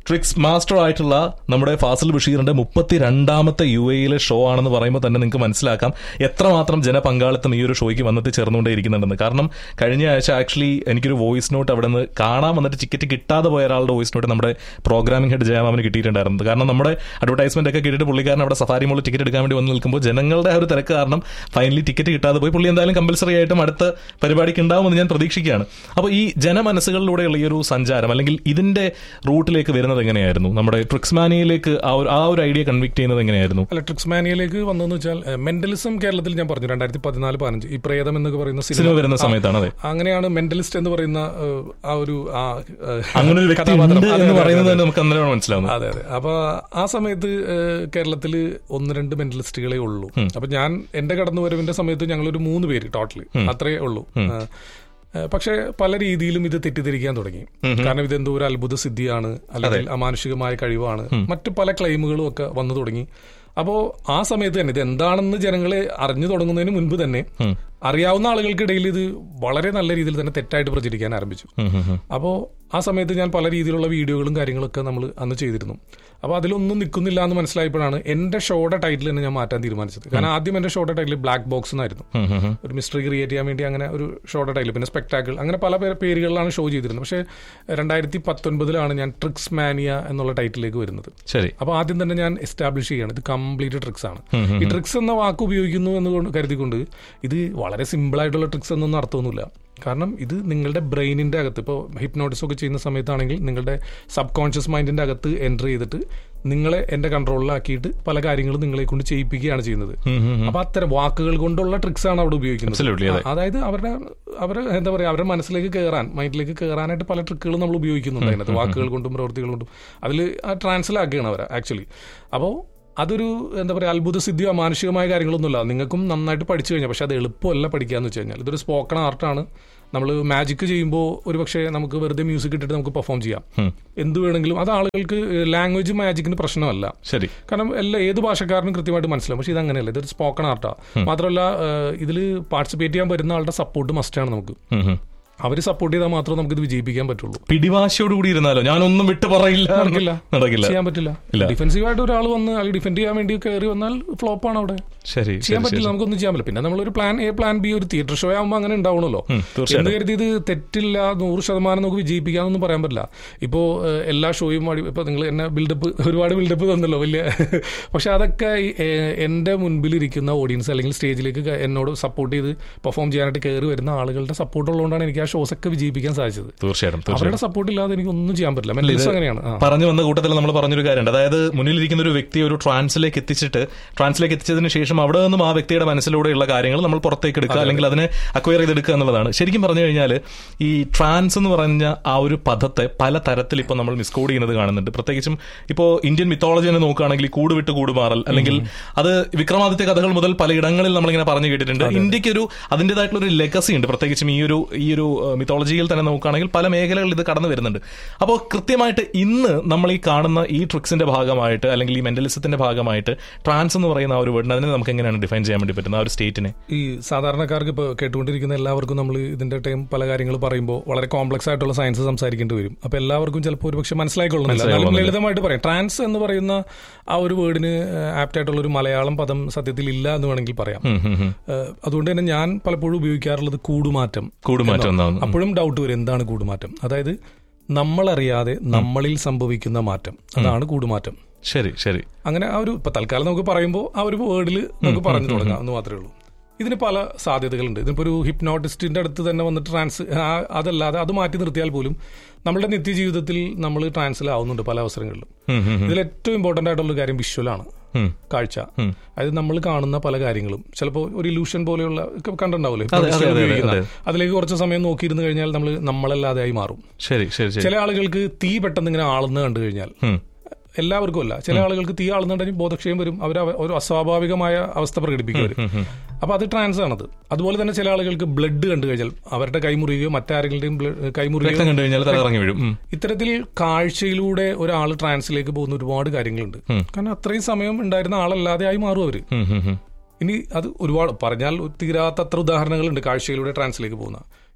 ട്രിക്സ് മാസ്റ്റർ ആയിട്ടുള്ള നമ്മുടെ ഫാസിൽ ബഷീറിന്റെ മുപ്പത്തിരണ്ടാമത്തെ യു എയിലെ ഷോ ആണെന്ന് പറയുമ്പോൾ തന്നെ നിങ്ങൾക്ക് മനസ്സിലാക്കാം എത്രമാത്രം ജനപങ്കാളിത്തം ഈ ഒരു ഷോയ്ക്ക് വന്നിട്ട് ചേർന്നുകൊണ്ടേ ഇരിക്കുന്നുണ്ടെന്ന് കാരണം കഴിഞ്ഞ ആഴ്ച ആക്ച്വലി എനിക്കൊരു വോയിസ് നോട്ട് അവിടെ നിന്ന് കാണാൻ വന്നിട്ട് ടിക്കറ്റ് കിട്ടാതെ പോയ ഒരാളുടെ വോയിസ് നോട്ട് നമ്മുടെ പ്രോഗ്രാമിംഗ് ഹെഡ് ജയമാമന് കിട്ടിയിട്ടുണ്ടായിരുന്നത് കാരണം നമ്മുടെ അഡ്വർടൈസ്മെന്റ് ഒക്കെ കേട്ടിട്ട് പുള്ളിക്കാരൻ അവിടെ സഫാരി മോളിൽ ടിക്കറ്റ് എടുക്കാൻ വേണ്ടി വന്ന് നിൽക്കുമ്പോൾ ജനങ്ങളുടെ ആ ഒരു തിരക്ക് കാരണം ഫൈനലി ടിക്കറ്റ് കിട്ടാതെ പോയി പുള്ളി എന്തായാലും കമ്പൽസറി ആയിട്ടും അടുത്ത പരിപാടിക്ക് ഉണ്ടാവുമെന്ന് ഞാൻ പ്രതീക്ഷിക്കുകയാണ് അപ്പോൾ ഈ ജനമനസ്സുകളിലൂടെയുള്ള ഈ ഒരു സഞ്ചാരം അല്ലെങ്കിൽ ഇതിന്റെ റൂട്ടിലേക്ക് വരുന്നത് എങ്ങനെയായിരുന്നു നമ്മുടെ ട്രിക്സ്മാനിയയിലേക്ക് ആ ഒരു ആ ഒരു ഐഡിയ കൺവിക്ട് ചെയ്യുന്നത് എങ്ങനെയായിരുന്നു അല്ല ട്രിക്സ് മാനിയയിലേക്ക് വന്നതെന്ന് വെച്ചാൽ മെന്റലിസം കേരളത്തിൽ ഞാൻ പറഞ്ഞു രണ്ടായിരത്തി പതിനാല് പതിനഞ്ച് ഈ പ്രേതം എന്നൊക്കെ പറയുന്ന സിനിമ വരുന്ന സമയത്താണ് അതെ അങ്ങനെയാണ് മെന്റലിസ്റ്റ് എന്ന് പറയുന്ന ഏഹ്, ആ ഒരു ആ, ഏഹ്, അങ്ങനെ ഒരു വ്യക്തി കഥാപാത്രം. ഉണ്ട് അതെ, എന്ന് അതെ, പറയുന്നത് അതെ. തന്നെ നമുക്ക് അന്നേരമാണ് മനസ്സിലാവുന്നത് അതെ അതെ അപ്പൊ ആ സമയത്ത് കേരളത്തിൽ ഒന്ന് രണ്ട് മെന്റലിസ്റ്റുകളെ ഉള്ളൂ അപ്പൊ ഞാൻ എന്റെ കടന്നുവരവിന്റെ സമയത്ത് ഞങ്ങൾ ഒരു മൂന്ന് പേര് ടോട്ടല് അത്രേ ഉള്ളൂ ആ, ആ, പക്ഷേ പല രീതിയിലും ഇത് തെറ്റിദ്ധരിക്കാൻ തുടങ്ങി കാരണം ഇതെന്തോ ഒരു അത്ഭുത സിദ്ധിയാണ് അല്ലെങ്കിൽ അമാനുഷികമായ കഴിവാണ് മറ്റു പല ക്ലെയിമുകളും ഒക്കെ വന്നു തുടങ്ങി അപ്പോ ആ സമയത്ത് തന്നെ ഇത് എന്താണെന്ന് ജനങ്ങളെ അറിഞ്ഞു തുടങ്ങുന്നതിന് മുൻപ് തന്നെ അറിയാവുന്ന ആളുകൾക്കിടയിൽ ഇത് വളരെ നല്ല രീതിയിൽ തന്നെ തെറ്റായിട്ട് പ്രചരിക്കാൻ ആരംഭിച്ചു ഉം, ഉം, ഉം. അപ്പോൾ ആ സമയത്ത് ഞാൻ പല രീതിയിലുള്ള വീഡിയോകളും കാര്യങ്ങളൊക്കെ നമ്മൾ അന്ന് ചെയ്തിരുന്നു അപ്പോൾ അതിലൊന്നും നിൽക്കുന്നില്ല എന്ന് മനസ്സിലായപ്പോഴാണ് എന്റെ ഷോയുടെ ടൈറ്റിൽ തന്നെ ഞാൻ മാറ്റാൻ തീരുമാനിച്ചത് കാരണം ആദ്യം എന്റെ ഷോയുടെ ടൈറ്റിൽ ബ്ലാക്ക് ബോക്സ് എന്നായിരുന്നു ഉം, ഉം, ഉം. ഒരു മിസ്റ്ററി ക്രിയേറ്റ് ചെയ്യാൻ വേണ്ടി അങ്ങനെ ഒരു ഷോയുടെ ടൈറ്റിൽ പിന്നെ സ്പെക്ടാക്കിൾ അങ്ങനെ പല പേ- പേരുകളിലാണ് ഷോ ചെയ്തിരുന്നത് പക്ഷേ രണ്ടായിരത്തി പത്തൊൻപതിലാണ് ഞാൻ ട്രിക്സ് മാനിയ എന്നുള്ള ടൈറ്റിലേക്ക് വരുന്നത് ശരി അപ്പോൾ ആദ്യം തന്നെ ഞാൻ എസ്റ്റാബ്ലിഷ് ചെയ്യാണ് ഇത് കംപ്ലീറ്റ് ട്രിക്സ് ആണ് ഈ ട്രിക്സ് എന്ന വാക്ക് ഉപയോഗിക്കുന്നു എന്ന് കൊണ്ട് കരുതിക്കൊണ്ട് ഇത് വളരെ സിമ്പിൾ ആയിട്ടുള്ള ട്രിക്സ് എന്നൊന്നും അർത്ഥമൊന്നുമില്ല കാരണം ഇത് നിങ്ങളുടെ ബ്രെയിനിന്റെ അകത്ത് ഇപ്പോൾ ഹിപ്നോട്ടിസ് ഒക്കെ ചെയ്യുന്ന സമയത്താണെങ്കിൽ നിങ്ങളുടെ സബ് കോൺഷ്യസ് മൈൻഡിന്റെ അകത്ത് എൻ്റർ ചെയ്തിട്ട് നിങ്ങളെ എന്റെ കൺട്രോളിലാക്കിയിട്ട് പല കാര്യങ്ങളും നിങ്ങളെ കൊണ്ട് ചെയ്യിപ്പിക്കുകയാണ് ചെയ്യുന്നത് അപ്പൊ അത്തരം വാക്കുകൾ കൊണ്ടുള്ള ട്രിക്സ് ആണ് അവിടെ ഉപയോഗിക്കുന്നത് Absolutely, അതെ. ആ, അതായത് അവരുടെ അവരെ എന്താ പറയാ അവരുടെ മനസ്സിലേക്ക് കയറാൻ മൈൻഡിലേക്ക് കയറാനായിട്ട് പല ട്രിക്കുകളും നമ്മൾ ഉപയോഗിക്കുന്നുണ്ട് അതിനകത്ത് വാക്കുകൾ കൊണ്ടും പ്രവൃത്തികൾ കൊണ്ടും അതിൽ ട്രാൻസ്ലാക്കുകയാണ് അവരെ ആക്ച്വലി അപ്പോൾ അതൊരു എന്താ പറയുക അത്ഭുത സിദ്ധിയോ മാനുഷികമായ കാര്യങ്ങളൊന്നുമില്ല നിങ്ങൾക്കും നന്നായിട്ട് പഠിച്ചു കഴിഞ്ഞാൽ പക്ഷെ അത് എളുപ്പമല്ല പഠിക്കാന്ന് വെച്ച് കഴിഞ്ഞാൽ ഇതൊരു സ്പോക്കൺ ആർട്ടാണ് നമ്മൾ മാജിക് ചെയ്യുമ്പോൾ ഒരു പക്ഷേ നമുക്ക് വെറുതെ മ്യൂസിക് ഇട്ടിട്ട് നമുക്ക് പെർഫോം ചെയ്യാം എന്ത് വേണമെങ്കിലും അത് ആളുകൾക്ക് ലാംഗ്വേജ് മാജിക്കിന് പ്രശ്നമല്ല ശരി കാരണം എല്ലാ ഏത് ഭാഷക്കാരനും കൃത്യമായിട്ട് മനസ്സിലാവും പക്ഷെ ഇത് അങ്ങനെയല്ല ഇതൊരു സ്പോക്കൺ ആർട്ടാ മാത്രമല്ല ഇതിൽ പാർട്ടിസിപ്പേറ്റ് ചെയ്യാൻ വരുന്ന ആളുടെ സപ്പോർട്ട് മസ്റ്റാണ് നമുക്ക് ഉം, ഉം. അവർ സപ്പോർട്ട് ചെയ്താൽ മാത്രമേ നമുക്ക് ഇത് വിജയിപ്പിക്കാൻ പറ്റുള്ളൂ പിടിവാശിയോട് കൂടി ഇരുന്നാലോ ഞാനൊന്നും വിട്ടു പറയില്ല നടക്കില്ല. നടക്കില്ല ചെയ്യാൻ പറ്റില്ല ഇല്ല. ഡിഫെൻസീവ് ആയിട്ട് ഒരാൾ വന്ന് അല്ലെങ്കിൽ ഡിഫെൻഡ് ചെയ്യാൻ വേണ്ടി കയറി വന്നാൽ ഫ്ലോപ്പ് ആണ് അവിടെ ശരി ചെയ്യാൻ ശരി പറ്റില്ല നമുക്കൊന്നും ചെയ്യാൻ പറ്റില്ല പിന്നെ നമ്മളൊരു പ്ലാൻ എ പ്ലാൻ ബി ഒരു തിയേറ്റർ ഷോ ആകുമ്പോൾ അങ്ങനെ ഉണ്ടാവണല്ലോ ഉം, തീർച്ചയായിട്ടും. എന്ന് കരുതി ഇത് തെറ്റില്ല നൂറ് ശതമാനം നമുക്ക് വിജയിപ്പിക്കാനൊന്നും പറയാൻ പറ്റില്ല ഇപ്പോ ഏഹ്, എല്ലാ ഷോയും അടി- ഇപ്പൊ നിങ്ങൾ എന്നെ ബിൽഡപ്പ് ഒരുപാട് ബിൽഡപ്പ് തന്നല്ലോ വലിയ പക്ഷെ അതൊക്കെ ഈ, ഏഹ്, എന്റെ മുൻപിൽ ഇരിക്കുന്ന ഓഡിയൻസ് അല്ലെങ്കിൽ സ്റ്റേജിലേക്ക് ക- എന്നോട് സപ്പോർട്ട് ചെയ്ത് പെർഫോം ചെയ്യാനായിട്ട് കയറി വരുന്ന ആളുകളുടെ സപ്പോർട്ട് ഉള്ളതുകൊണ്ടാണ് എനിക്ക് ആ ഷോസ് ഒക്കെ വിജയിപ്പിക്കാൻ സാധിച്ചത് തീർച്ചയായിട്ടും തീർച്ചയായിട്ടും അവരുടെ സപ്പോർട്ട് ഇല്ലാതെ എനിക്ക് ഒന്നും ചെയ്യാൻ പറ്റില്ല മെന്റലിസ്റ്റ് അങ്ങനെയാണ് ആ. പറഞ്ഞു വന്ന കൂട്ടത്തിൽ നമ്മൾ പറഞ്ഞൊരു കാര്യമുണ്ട് അതായത് മുന്നിലിരിക്കുന്ന ഒരു വ്യക്തി ഒരു ട്രാൻസിലേക്ക് എത്തിച്ചിട്ട് ട്രാൻസിലേക്ക് എത്തിച്ചതിന് ശേഷം അവിടെ നിന്നും ആ വ്യക്തിയുടെ മനസ്സിലൂടെയുള്ള കാര്യങ്ങൾ നമ്മൾ പുറത്തേക്ക് എടുക്കുക അല്ലെങ്കിൽ അതിനെ അക്വയർ ചെയ്തെടുക്കുക എന്നുള്ളതാണ് ശരിക്കും പറഞ്ഞു കഴിഞ്ഞാൽ ഈ ട്രാൻസ് എന്ന് പറഞ്ഞ ആ ഒരു പദത്തെ പല തരത്തിൽ ഇപ്പോൾ നമ്മൾ മിസ്കോഡ് ചെയ്യുന്നത് കാണുന്നുണ്ട് പ്രത്യേകിച്ചും ഇപ്പോൾ ഇന്ത്യൻ മിത്തോളജി തന്നെ നോക്കുകയാണെങ്കിൽ കൂട് വിട്ട് കൂട് മാറൽ അല്ലെങ്കിൽ അത് വിക്രമാദിത്യ കഥകൾ മുതൽ പലയിടങ്ങളിൽ നമ്മളിങ്ങനെ പറഞ്ഞു കേട്ടിട്ടുണ്ട് ഇന്ത്യക്ക് ഒരു അതിൻ്റെതായിട്ടുള്ള ഒരു ലെഗസി ഉണ്ട് പ്രത്യേകിച്ചും ഈ ഒരു ഈ ഒരു മിത്തോളജിയിൽ തന്നെ നോക്കുകയാണെങ്കിൽ പല മേഖലകളിൽ ഇത് കടന്നു വരുന്നുണ്ട് അപ്പോൾ കൃത്യമായിട്ട് ഇന്ന് നമ്മൾ ഈ കാണുന്ന ഈ ട്രിക്സിന്റെ ഭാഗമായിട്ട് അല്ലെങ്കിൽ ഈ മെന്റലിസത്തിന്റെ ഭാഗമായിട്ട് ട്രാൻസ് എന്ന് പറയുന്ന ആ ഒരു വേർഡിനെ അതിനെ നമുക്ക് എങ്ങനെയാണ് ഡിഫൈൻ ചെയ്യാൻ വേണ്ടി പറ്റുന്ന ആ ഒരു സ്റ്റേറ്റിനെ ഈ സാധാരണക്കാർക്ക് ഇപ്പോൾ കേട്ടുകൊണ്ടിരിക്കുന്ന എല്ലാവർക്കും നമ്മൾ ഇതിന്റെ ടൈം പല കാര്യങ്ങൾ പറയുമ്പോൾ വളരെ കോംപ്ലക്സ് ആയിട്ടുള്ള സയൻസ് സംസാരിക്കേണ്ടി വരും അപ്പൊ എല്ലാവർക്കും ചിലപ്പോൾ ഒരുപക്ഷെ മനസ്സിലായിക്കൊള്ളുന്നില്ല എന്നാലും മനസ്സിലായിക്കൊള്ളുന്നില്ല. ലളിതമായിട്ട് പറയാം ട്രാൻസ് എന്ന് പറയുന്ന ആ ഒരു വേർഡിന് ആപ്റ്റ് ആയിട്ടുള്ള ഒരു മലയാളം പദം സത്യത്തിൽ ഇല്ല എന്ന് വേണമെങ്കിൽ പറയാം ഉം, ഉം, ഉം. ഏഹ് അതുകൊണ്ട് തന്നെ ഞാൻ പലപ്പോഴും ഉപയോഗിക്കാറുള്ളത് കൂടുമാറ്റം കൂടുമാറ്റം എന്നാണ് അപ്പോഴും ഡൗട്ട് വരും എന്താണ് കൂടുമാറ്റം അതായത് നമ്മളറിയാതെ നമ്മളിൽ സംഭവിക്കുന്ന മാറ്റം അതാണ് കൂടുമാറ്റം ശരി ശരി അങ്ങനെ ആ ഒരു ഇപ്പൊ തൽക്കാലം നമുക്ക് പറയുമ്പോൾ ആ ഒരു വേർഡിൽ നമുക്ക് പറഞ്ഞു തുടങ്ങാം എന്ന് മാത്രമേ ഉള്ളൂ ഇതിന് പല സാധ്യതകളുണ്ട് ഇതിപ്പോ ഒരു ഹിപ്നോട്ടിസ്റ്റിന്റെ അടുത്ത് തന്നെ വന്നിട്ട് ട്രാൻസ് ആ- അതല്ലാതെ അത് മാറ്റി നിർത്തിയാൽ പോലും നമ്മുടെ നിത്യജീവിതത്തിൽ നമ്മൾ ട്രാൻസിലാവുന്നുണ്ട് പല അവസരങ്ങളിലും ഉം, ഉം, ഉം. ഇതിൽ ഏറ്റവും ഇമ്പോർട്ടന്റ് ആയിട്ടുള്ള ഒരു കാര്യം വിഷ്വലാണ് ഉം. കാഴ്ച അതായത് നമ്മൾ കാണുന്ന പല കാര്യങ്ങളും ചിലപ്പോൾ ഒരു ഇലൂഷൻ പോലെയുള്ള ഒക്കെ കണ്ടിട്ടുണ്ടാവില്ലേ അതെ, അതെ, അതെ, ഉപയോഗിക്കുന്ന. അതെ. അതിലേക്ക് കുറച്ച് സമയം നോക്കിയിരുന്നു കഴിഞ്ഞാൽ നമ്മൾ നമ്മളല്ലാതെ ആയി മാറും ശരി ശരി ശരി ചില ആളുകൾക്ക് തീ പെട്ടെന്ന് ഇങ്ങനെ ആളുന്ന കണ്ടു കഴിഞ്ഞാൽ ഉം. എല്ലാവർക്കും അല്ല ചില ആളുകൾക്ക് തീ ആളുന്നുണ്ടെങ്കിൽ ബോധക്ഷയം വരും അവർ ഒരു അസ്വാഭാവികമായ അവസ്ഥ പ്രകടിപ്പിക്കും അവര്. അപ്പൊ അത് ട്രാൻസ് ആണത് അതുപോലെ തന്നെ ചില ആളുകൾക്ക് ബ്ലഡ് കണ്ടു കഴിഞ്ഞാൽ അവരുടെ കൈമുറിയുകയോ മറ്റാരെങ്കിലും കൈമുറിയുകയോ രക്തം കണ്ടു കഴിഞ്ഞാൽ തലകറങ്ങി വീഴും ഉം. ഇത്തരത്തിൽ കാഴ്ചയിലൂടെ ഒരാൾ ട്രാൻസിലേക്ക് പോകുന്ന ഒരുപാട് കാര്യങ്ങളുണ്ട് കാരണം അത്രയും സമയം ഉണ്ടായിരുന്ന ആളല്ലാതെ ആയി മാറും അവര് ഉം, ഉം, ഉം. ഇനി അത് ഒരുപാട് പറഞ്ഞാൽ തീരാത്തത്ര ഉദാഹരണങ്ങളുണ്ട് കാഴ്ചയിലൂടെ ട്രാൻസിലേക്ക് പോകുന്ന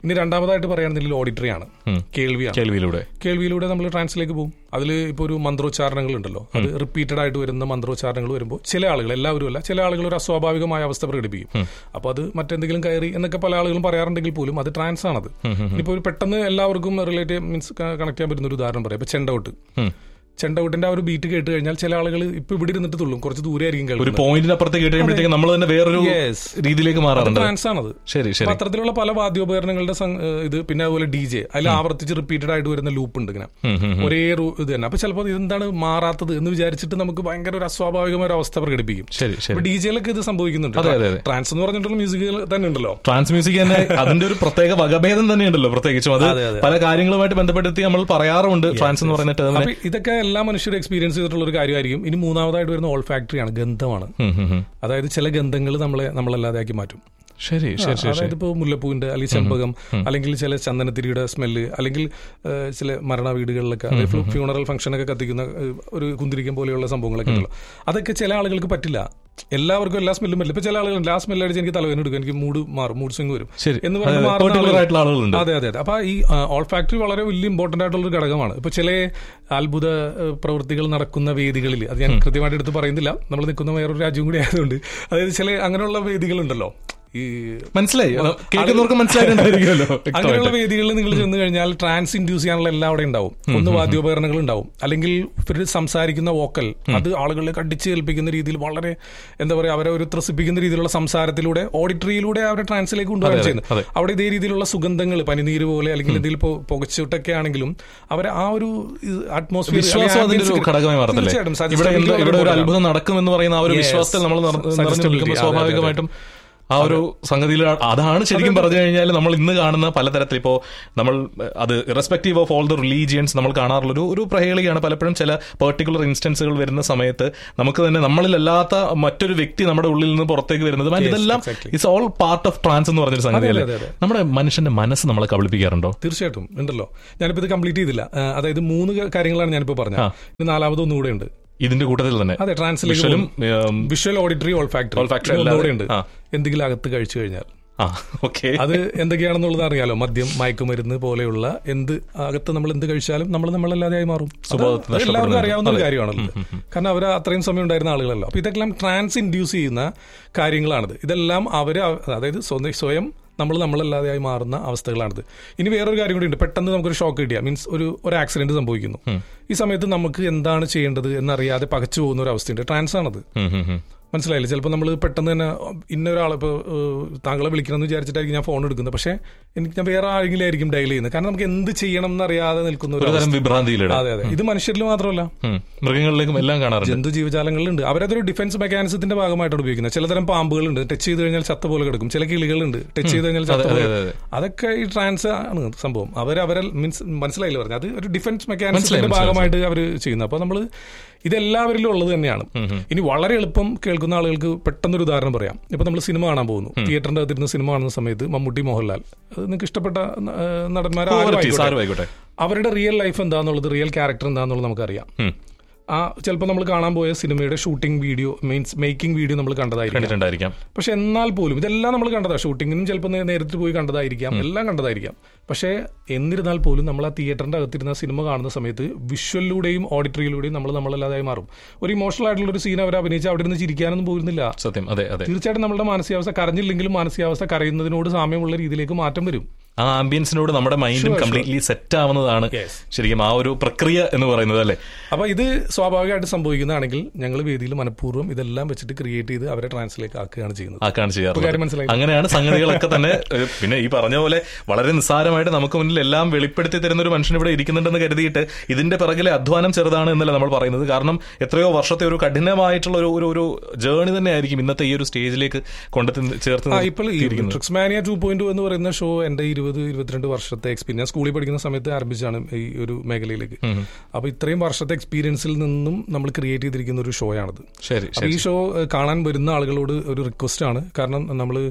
ഇനി രണ്ടാമതായിട്ട് പറയുകയാണെന്നുണ്ടെങ്കിൽ ഓഡിറ്ററി ആണ് കേൾവിയാണ് കേൾവിയിലൂടെ കേൾവിയിലൂടെ നമ്മൾ ട്രാൻസിലേക്ക് പോകും അതിൽ ഇപ്പോൾ ഒരു മന്ത്രോച്ചാരണങ്ങൾ ഉണ്ടല്ലോ അത് റിപ്പീറ്റഡ് ആയിട്ട് വരുന്ന മന്ത്രോച്ചാരണങ്ങൾ വരുമ്പോൾ ചില ആളുകൾ എല്ലാവരും അല്ല ചില ആളുകൾ ഒരു അസ്വാഭാവികമായ അവസ്ഥ പ്രകടിപ്പിക്കും അപ്പോൾ അത് മറ്റെന്തെങ്കിലും കയറി എന്നൊക്കെ പല ആളുകളും പറയാറുണ്ടെങ്കിൽ പോലും അത് ട്രാൻസ് ആണത് ഇനിയിപ്പോൾ ഒരു പെട്ടെന്ന് എല്ലാവർക്കും റിലേറ്റ് മീൻസ് കണക്ട് ചെയ്യാൻ പറ്റുന്ന ഒരു ഉദാഹരണം പറയാം ഇപ്പൊ ചെണ്ടൗട്ട് ചെണ്ടൗട്ടിന്റെ ആ ഒരു ബീറ്റ് കേട്ട് കഴിഞ്ഞാൽ ചില ആളുകൾ ഇപ്പൊ ഇവിടെ ഇരുന്നിട്ട് തുള്ളും കുറച്ച് ദൂരെ ആയിരിക്കും ഒരു കേൾക്കുന്നത് പോയിന്റിന് അപ്പുറത്തേക്ക് കേട്ട് കഴിയുമ്പോഴത്തേക്ക് നമ്മൾ തന്നെ വേറൊരു Yes. രീതിയിലേക്ക് മാറാറുണ്ട് ട്രാൻസ് ആണത് ശരി ശരി അപ്പൊ അത്തരത്തിലുള്ള പല വാദ്യോപകരണങ്ങളുടെ സം- ഏഹ് ഇത് പിന്നെ അതുപോലെ ഡി ജെ അതിൽ ആവർത്തിച്ച് റിപ്പീറ്റഡ് ആയിട്ട് വരുന്ന ലൂപ്പ് ഉണ്ട് ഇങ്ങനെ ഒരേ റൂ- ഇത് തന്നെ അപ്പൊ ചിലപ്പോൾ ഇതെന്താണ് മാറാത്തത് എന്ന് വിചാരിച്ചിട്ട് നമുക്ക് ഭയങ്കര ഒരു അസ്വാഭാവികമായ ഒരു അവസ്ഥ പ്രകടിപ്പിക്കും ശരി ശരി അപ്പൊ ഡി ജെയിലൊക്കെ ഇത് സംഭവിക്കുന്നുണ്ട് അതെ, അതെ, അതെ. ട്രാൻസ് എന്ന് പറഞ്ഞിട്ടുള്ള മ്യൂസിക് തന്നെ ഉണ്ടല്ലോ ട്രാൻസ് മ്യൂസിക് തന്നെ അതിന്റെ ഒരു പ്രത്യേക വകഭേദം തന്നെയുണ്ടല്ലോ പ്രത്യേകിച്ചും അത് അതെ, അതെ. പല കാര്യങ്ങളുമായിട്ട് ബന്ധപ്പെടുത്തി നമ്മൾ പറയാറുണ്ട് ട്രാൻസ് എന്ന് പറയുന്ന ടേമിനെ അപ്പൊ ഇതൊക്കെ എല്ലാ മനുഷ്യരും എക്സ്പീരിയൻസ് ചെയ്തിട്ടുള്ള ഒരു കാര്യമായിരിക്കും ഇനി മൂന്നാമതായിട്ട് വരുന്ന ഓൾ ഫാക്ടറിയാണ് ഗന്ധമാണ് അതായത് ചില ഗന്ധങ്ങൾ നമ്മളെ നമ്മളല്ലാതെ ആക്കി മാറ്റും ശരി ശരി ശരി അതായത് ഇപ്പോൾ മുല്ലപ്പൂവിന്റെ അല്ലെങ്കിൽ ചെമ്പകം അല്ലെങ്കിൽ ചില ചന്ദനത്തിരിയുടെ സ്മെല്ല് അല്ലെങ്കിൽ ഏഹ്, ചില മരണ വീടുകളിലൊക്കെ ഫ്യൂണറൽ ഫംഗ്ഷനൊക്കെ കത്തിക്കുന്ന ഏഹ്, ഒരു കുന്തിരിക്കം പോലെയുള്ള സംഭവങ്ങളൊക്കെ ഉണ്ടല്ലോ അതൊക്കെ ചില ആളുകൾക്ക് പറ്റില്ല എല്ലാവർക്കും എല്ലാ സ്മെല്ലും പറ്റില്ല ഇപ്പൊ ചില ആളുകൾ ആ സ്മെല്ല് അടിച്ച് എനിക്ക് തലവേദന എടുക്കും എനിക്ക് മൂഡ് മാറും മൂഡ് സ്വിംഗ് വരും ശരി എന്ന് അതെ, പറഞ്ഞ് അതെ. മാറുന്ന Particular ആളുകൾ- ആയിട്ടുള്ള ആളുകളുണ്ട് അതെ അതെ അതെ അപ്പൊ ഈ ഓൾ ഫാക്ടറി വളരെ വലിയ ഇമ്പോർട്ടന്റ് ആയിട്ടുള്ള ഒരു ഘടകമാണ് ഇപ്പൊ ചില അത്ഭുത ഏഹ്, പ്രവൃത്തികൾ നടക്കുന്ന വേദികളിൽ അത് ഞാൻ കൃത്യമായിട്ട് എടുത്ത് പറയുന്നില്ല നമ്മൾ നിൽക്കുന്ന വേറൊരു രാജ്യം കൂടി ആയതുകൊണ്ട് അതായത് ചില അങ്ങനെയുള്ള വേദികളുണ്ടല്ലോ ഈ മനസ്സിലായി അത് കേൾക്കുന്നവർക്ക് മനസ്സിലായിട്ടുണ്ടായിരിക്കുമല്ലോ അങ്ങനെയുള്ള വേദികളിൽ നിങ്ങൾ ചെന്ന് കഴിഞ്ഞാൽ ട്രാൻസ് ഇൻഡ്യൂസ് ചെയ്യാനുള്ള എല്ലാം അവിടെ ഉണ്ടാവും ഒന്ന് വാദ്യോപകരണങ്ങൾ ഉണ്ടാവും അല്ലെങ്കിൽ ഇവർ സംസാരിക്കുന്ന വോക്കൽ അത് ആളുകളെ കടിച്ച് കേൾപ്പിക്കുന്ന രീതിയിൽ വളരെ എന്താ പറയുക അവരെ ഒരു ത്രസിപ്പിക്കുന്ന രീതിയിലുള്ള സംസാരത്തിലൂടെ ഓഡിറ്ററിയിലൂടെ അവരെ ട്രാൻസിലേക്ക് കൊണ്ടുപോകാൻ അതെ, ചെയ്യുന്നത് അതെ. അവിടെ ഇതേ രീതിയിലുള്ള സുഗന്ധങ്ങൾ പനിനീര് പോലെ അല്ലെങ്കിൽ എന്തെങ്കിലും ഇപ്പോ പുകച്ചിട്ടൊക്കെ ആണെങ്കിലും അവരെ ആ ഒരു അറ്റ്മോസ്ഫിയർ വിശ്വാസം അതിന്റെ ഒരു ഘടകമായി മാറത്തല്ലേ ഇവിടെ എന്തോ ഇവിടെ ഒരു അത്ഭുതം നടക്കുമെന്ന് പറയുന്ന ആ ഒരു Yes. വിശ്വാസത്തിൽ നമ്മൾ നിറ- നിറഞ്ഞു Suggestibility. നിൽക്കുമ്പോൾ അതെ, അതെ, അതെ. സ്വാഭാവികമായിട്ടും ആ ഒരു സംഗതിയിൽ അതാണ് ശരിക്കും പറഞ്ഞു കഴിഞ്ഞാൽ നമ്മൾ ഇന്ന് കാണുന്ന പലതരത്തിൽ ഇപ്പോ നമ്മൾ അഹ്, അത് irrespective of all the religions നമ്മൾ കാണാറുള്ള ഒരു ഒരു പ്രഹേളിയാണ് പലപ്പോഴും ചില പെർട്ടിക്കുലർ ഇൻസ്റ്റൻസുകൾ വരുന്ന സമയത്ത് നമുക്ക് തന്നെ നമ്മളിലല്ലാത്ത മറ്റൊരു വ്യക്തി നമ്മുടെ ഉള്ളിൽ നിന്ന് പുറത്തേക്ക് വരുന്നത് And ഇതെല്ലാം exactly. It's all part of trance എന്ന് പറഞ്ഞൊരു സംഗതിയല്ലേ അതെ, അതെ. നമ്മുടെ മനുഷ്യന്റെ മനസ്സ് നമ്മളെ കബളിപ്പിക്കാറുണ്ടോ തീർച്ചയായിട്ടും ഉണ്ടല്ലോ ഞാനിപ്പോ ഇത് കംപ്ലീറ്റ് ചെയ്തില്ല ആ, അതായത് മൂന്ന് ക- കാര്യങ്ങളാണ് ഞാനിപ്പോ പറഞ്ഞത് ഇനി നാലാമത് ഒന്നുകൂടെ ഉണ്ട് ഇതിന്റെ കൂട്ടത്തിൽ തന്നെ അതെ ട്രാൻസ്ലേഷൻ വിഷ്വലും ഉം, visual auditory olfactory Olfactory ഒന്നുകൂടെ അല്ലാതെ. ഉണ്ട് ആ. എന്തെങ്കിലും അകത്ത് കഴിച്ചു കഴിഞ്ഞാൽ ആ ഓക്കെ അത് എന്തൊക്കെയാണെന്നുള്ളത് അറിയാലോ മദ്യം മയക്കുമരുന്ന് പോലെയുള്ള എന്ത് അകത്ത് നമ്മൾ എന്ത് കഴിച്ചാലും നമ്മൾ നമ്മളല്ലാതെയായി മാറും അത് സ്വഭാവത്തിൽ അത് എല്ലാവർക്കും നഷ്ടപ്പെടുന്നത്. അറിയാവുന്ന ഒരു അതെ. കാര്യമാണല്ലോ കാരണം അവർ അത്രയും സമയം ഉണ്ടായിരുന്ന ആളുകളല്ലോ അപ്പൊ ഇതെല്ലാം ട്രാൻസ് ഇൻഡ്യൂസ് ചെയ്യുന്ന കാര്യങ്ങളാണിത് ഇതെല്ലാം അവര് അവ- അതായത് സ്വന്തം- സ്വയം നമ്മൾ നമ്മളല്ലാതെയായി മാറുന്ന അവസ്ഥകളാണിത് ഇനി വേറൊരു കാര്യം കൂടി ഉണ്ട് പെട്ടെന്ന് നമുക്കൊരു ഷോക്ക് കിട്ടിയ മീൻസ് ഒരു ഒരു ആക്സിഡന്റ് സംഭവിക്കുന്നു ഈ സമയത്ത് നമുക്ക് എന്താണ് ചെയ്യേണ്ടത് എന്നറിയാതെ പകച്ചു പോകുന്ന ഒരു അവസ്ഥയുണ്ട് ട്രാൻസ് ആണത് മനസ്സിലായില്ലേ ചിലപ്പോൾ നമ്മൾ പെട്ടെന്ന് തന്നെ ഇന്ന ഒരാൾ ഇപ്പോൾ താങ്കളെ വിളിക്കണമെന്ന് വിചാരിച്ചിട്ടായിരിക്കും ഞാൻ ഫോൺ എടുക്കുന്നത് പക്ഷേ എനിക്ക് ഞാൻ വേറെ ആരെങ്കിലും ആയിരിക്കും ഡയൽ ചെയ്യുന്നത് കാരണം നമുക്ക് എന്ത് ചെയ്യണം എന്നറിയാതെ നിൽക്കുന്ന ഒരു ഒരു തരം അവസ്ഥ. വിഭ്രാന്തിയിലിടാം അതെ അതെ ഇത് മനുഷ്യരിൽ മാത്രമല്ല ഉം. മൃഗങ്ങളിലേക്കും എല്ലാം കാണാറുണ്ട് ജന്തു ജീവജാലങ്ങളിലുണ്ട് അവരതൊരു ഡിഫൻസ് മെക്കാനിസത്തിന്റെ ഭാഗമായിട്ടാണ് ഉപയോഗിക്കുന്നത് ചിലതരം പാമ്പുകളുണ്ട് ടച്ച് ചെയ്ത് കഴിഞ്ഞാൽ ചത്ത പോലെ കിടക്കും ചില കിളികളുണ്ട് ടച്ച് ചെയ്ത് കഴിഞ്ഞാൽ ചത്ത അതെ, പോലെ അതെ, അതെ. അതൊക്കെ ഈ ട്രാൻസ് ആണ് സംഭവം അവർ അവരെ മീൻസ് മനസ്സിലായില്ല പറഞ്ഞു അത് ഒരു ഡിഫൻസ് മനസ്സിലായി, മെക്കാനിസത്തിന്റെ മനസ്സിലായി. ഭാഗമായിട്ട് അവർ ചെയ്യുന്നത് അപ്പൊ നമ്മൾ ഇതെല്ലാവരിലും ഉള്ളത് തന്നെയാണ് ഇനി വളരെ എളുപ്പം കേൾക്കുന്ന ആളുകൾക്ക് പെട്ടെന്നൊരു ഉദാഹരണം പറയാം ഇപ്പൊ നമ്മൾ സിനിമ കാണാൻ പോകുന്നു തിയേറ്ററിന്റെ അകത്തിരുന്ന് സിനിമ കാണുന്ന സമയത്ത് മമ്മൂട്ടി മോഹൻലാൽ അത് നിങ്ങൾക്ക് ഇഷ്ടപ്പെട്ട നടന്മാർ Qualities, ആരും ആയിക്കോട്ടെ അവരുടെ റിയൽ ലൈഫ് എന്താന്നുള്ളത് റിയൽ ക്യാരക്ടർ എന്താന്നുള്ളത് നമുക്കറിയാം ഉം. ആ ചിലപ്പോൾ നമ്മൾ കാണാൻ പോയ സിനിമയുടെ shooting video means making video നമ്മൾ കണ്ടതായിരിക്കും കണ്ടിട്ടുണ്ടായിരിക്കാം പക്ഷെ എന്നാൽ പോലും ഇതെല്ലാം നമ്മൾ കണ്ടതാ ഷൂട്ടിങ്ങിനും ചിലപ്പോൾ നേ- നേരിട്ട് പോയി കണ്ടതായിരിക്കാം എല്ലാം കണ്ടതായിരിക്കാം പക്ഷേ എന്നിരുന്നാൽ പോലും നമ്മൾ ആ തിയേറ്ററിന്റെ അകത്തിരുന്ന സിനിമ കാണുന്ന സമയത്ത് വിഷ്വലിലൂടെയും ഓഡിറ്ററിയിലൂടെയും നമ്മൾ നമ്മളല്ലാതായി മാറും ഒരു ഇമോഷണൽ ആയിട്ടുള്ള ഒരു സീൻ അവർ അഭിനയിച്ച് അവിടെ നിന്ന് ചിരിക്കാനൊന്നും പോയിരുന്നില്ല സത്യം അതെ അതെ തീർച്ചയായിട്ടും നമ്മുടെ മാനസികാവസ്ഥ കരഞ്ഞില്ലെങ്കിലും മാനസികാവസ്ഥ കരയുന്നതിനോട് സാമ്യമുള്ള രീതിയിലേക്ക് മാറ്റം വരും ആ ആംബിയൻസിനോട് നമ്മുടെ മൈൻഡും കംപ്ലീറ്റ്ലി സെറ്റ് ആവുന്നതാണ് Yes. ശരിക്കും ആ ഒരു പ്രക്രിയ എന്ന് പറയുന്നത് അല്ലേ അപ്പൊ ഇത് സ്വാഭാവികമായിട്ട് സംഭവിക്കുന്നതാണെങ്കിൽ ഞങ്ങൾ വേദിയിൽ മനഃപൂർവ്വം ഇതെല്ലാം വെച്ചിട്ട് ക്രിയേറ്റ് ചെയ്ത് അവരെ ട്രാൻസ്ലേക്ക് ആക്കുകയാണ് ചെയ്യുന്നത് ആക്കാണ് ഇപ്പൊ കാര്യം ചെയ്യാറുള്ളത് മനസ്സിലായി. അങ്ങനെയാണ് സംഗതികളൊക്കെ തന്നെ ഏഹ്, പിന്നെ ഈ പറഞ്ഞ പോലെ വളരെ നിസ്സാരമായിട്ട് നമുക്ക് മുന്നിൽ എല്ലാം വെളിപ്പെടുത്തി തരുന്ന ഒരു മനുഷ്യൻ ഇവിടെ ഇരിക്കുന്നുണ്ടെന്ന് കരുതിയിട്ട് ഇതിന്റെ പിറകിലെ അധ്വാനം ചെറുതാണ് എന്നല്ല നമ്മൾ പറയുന്നത് കാരണം എത്രയോ വർഷത്തെ ഒരു കഠിനമായിട്ടുള്ള ഒരു ഒരു ഒരു ജേണി തന്നെ ആയിരിക്കും ഇന്നത്തെ ഈ ഒരു സ്റ്റേജിലേക്ക് കൊണ്ടു ചേർത്ത് ആ ഇപ്പോൾ ഈ നിർത്തിയിരിക്കുന്നത്. ട്രിക്സ് മാനിയ ടു പോയിന്റ് എന്ന് പറയുന്ന ഷോ എന്റെ ഇരുപത് ഇരുപത്തിരണ്ട് വർഷത്തെ എക്സ്പീരിയൻസ് ഞാൻ സ്കൂളിൽ പഠിക്കുന്ന സമയത്ത് ആരംഭിച്ചാണ് ഈ ഒരു മേഖലയിലേക്ക് അപ്പൊ ഇത്രയും വർഷത്തെ എക്സ്പീരിയൻസിൽ നിന്നും നമ്മൾ ക്രിയേറ്റ് ചെയ്തിരിക്കുന്ന ഒരു ഷോ ആണിത് ശരി അപ്പൊ ഈ ഷോ ഏഹ്, കാണാൻ വരുന്ന ആളുകളോട് ഒരു റിക്വസ്റ്റ് ആണ് കാരണം നമ്മൾ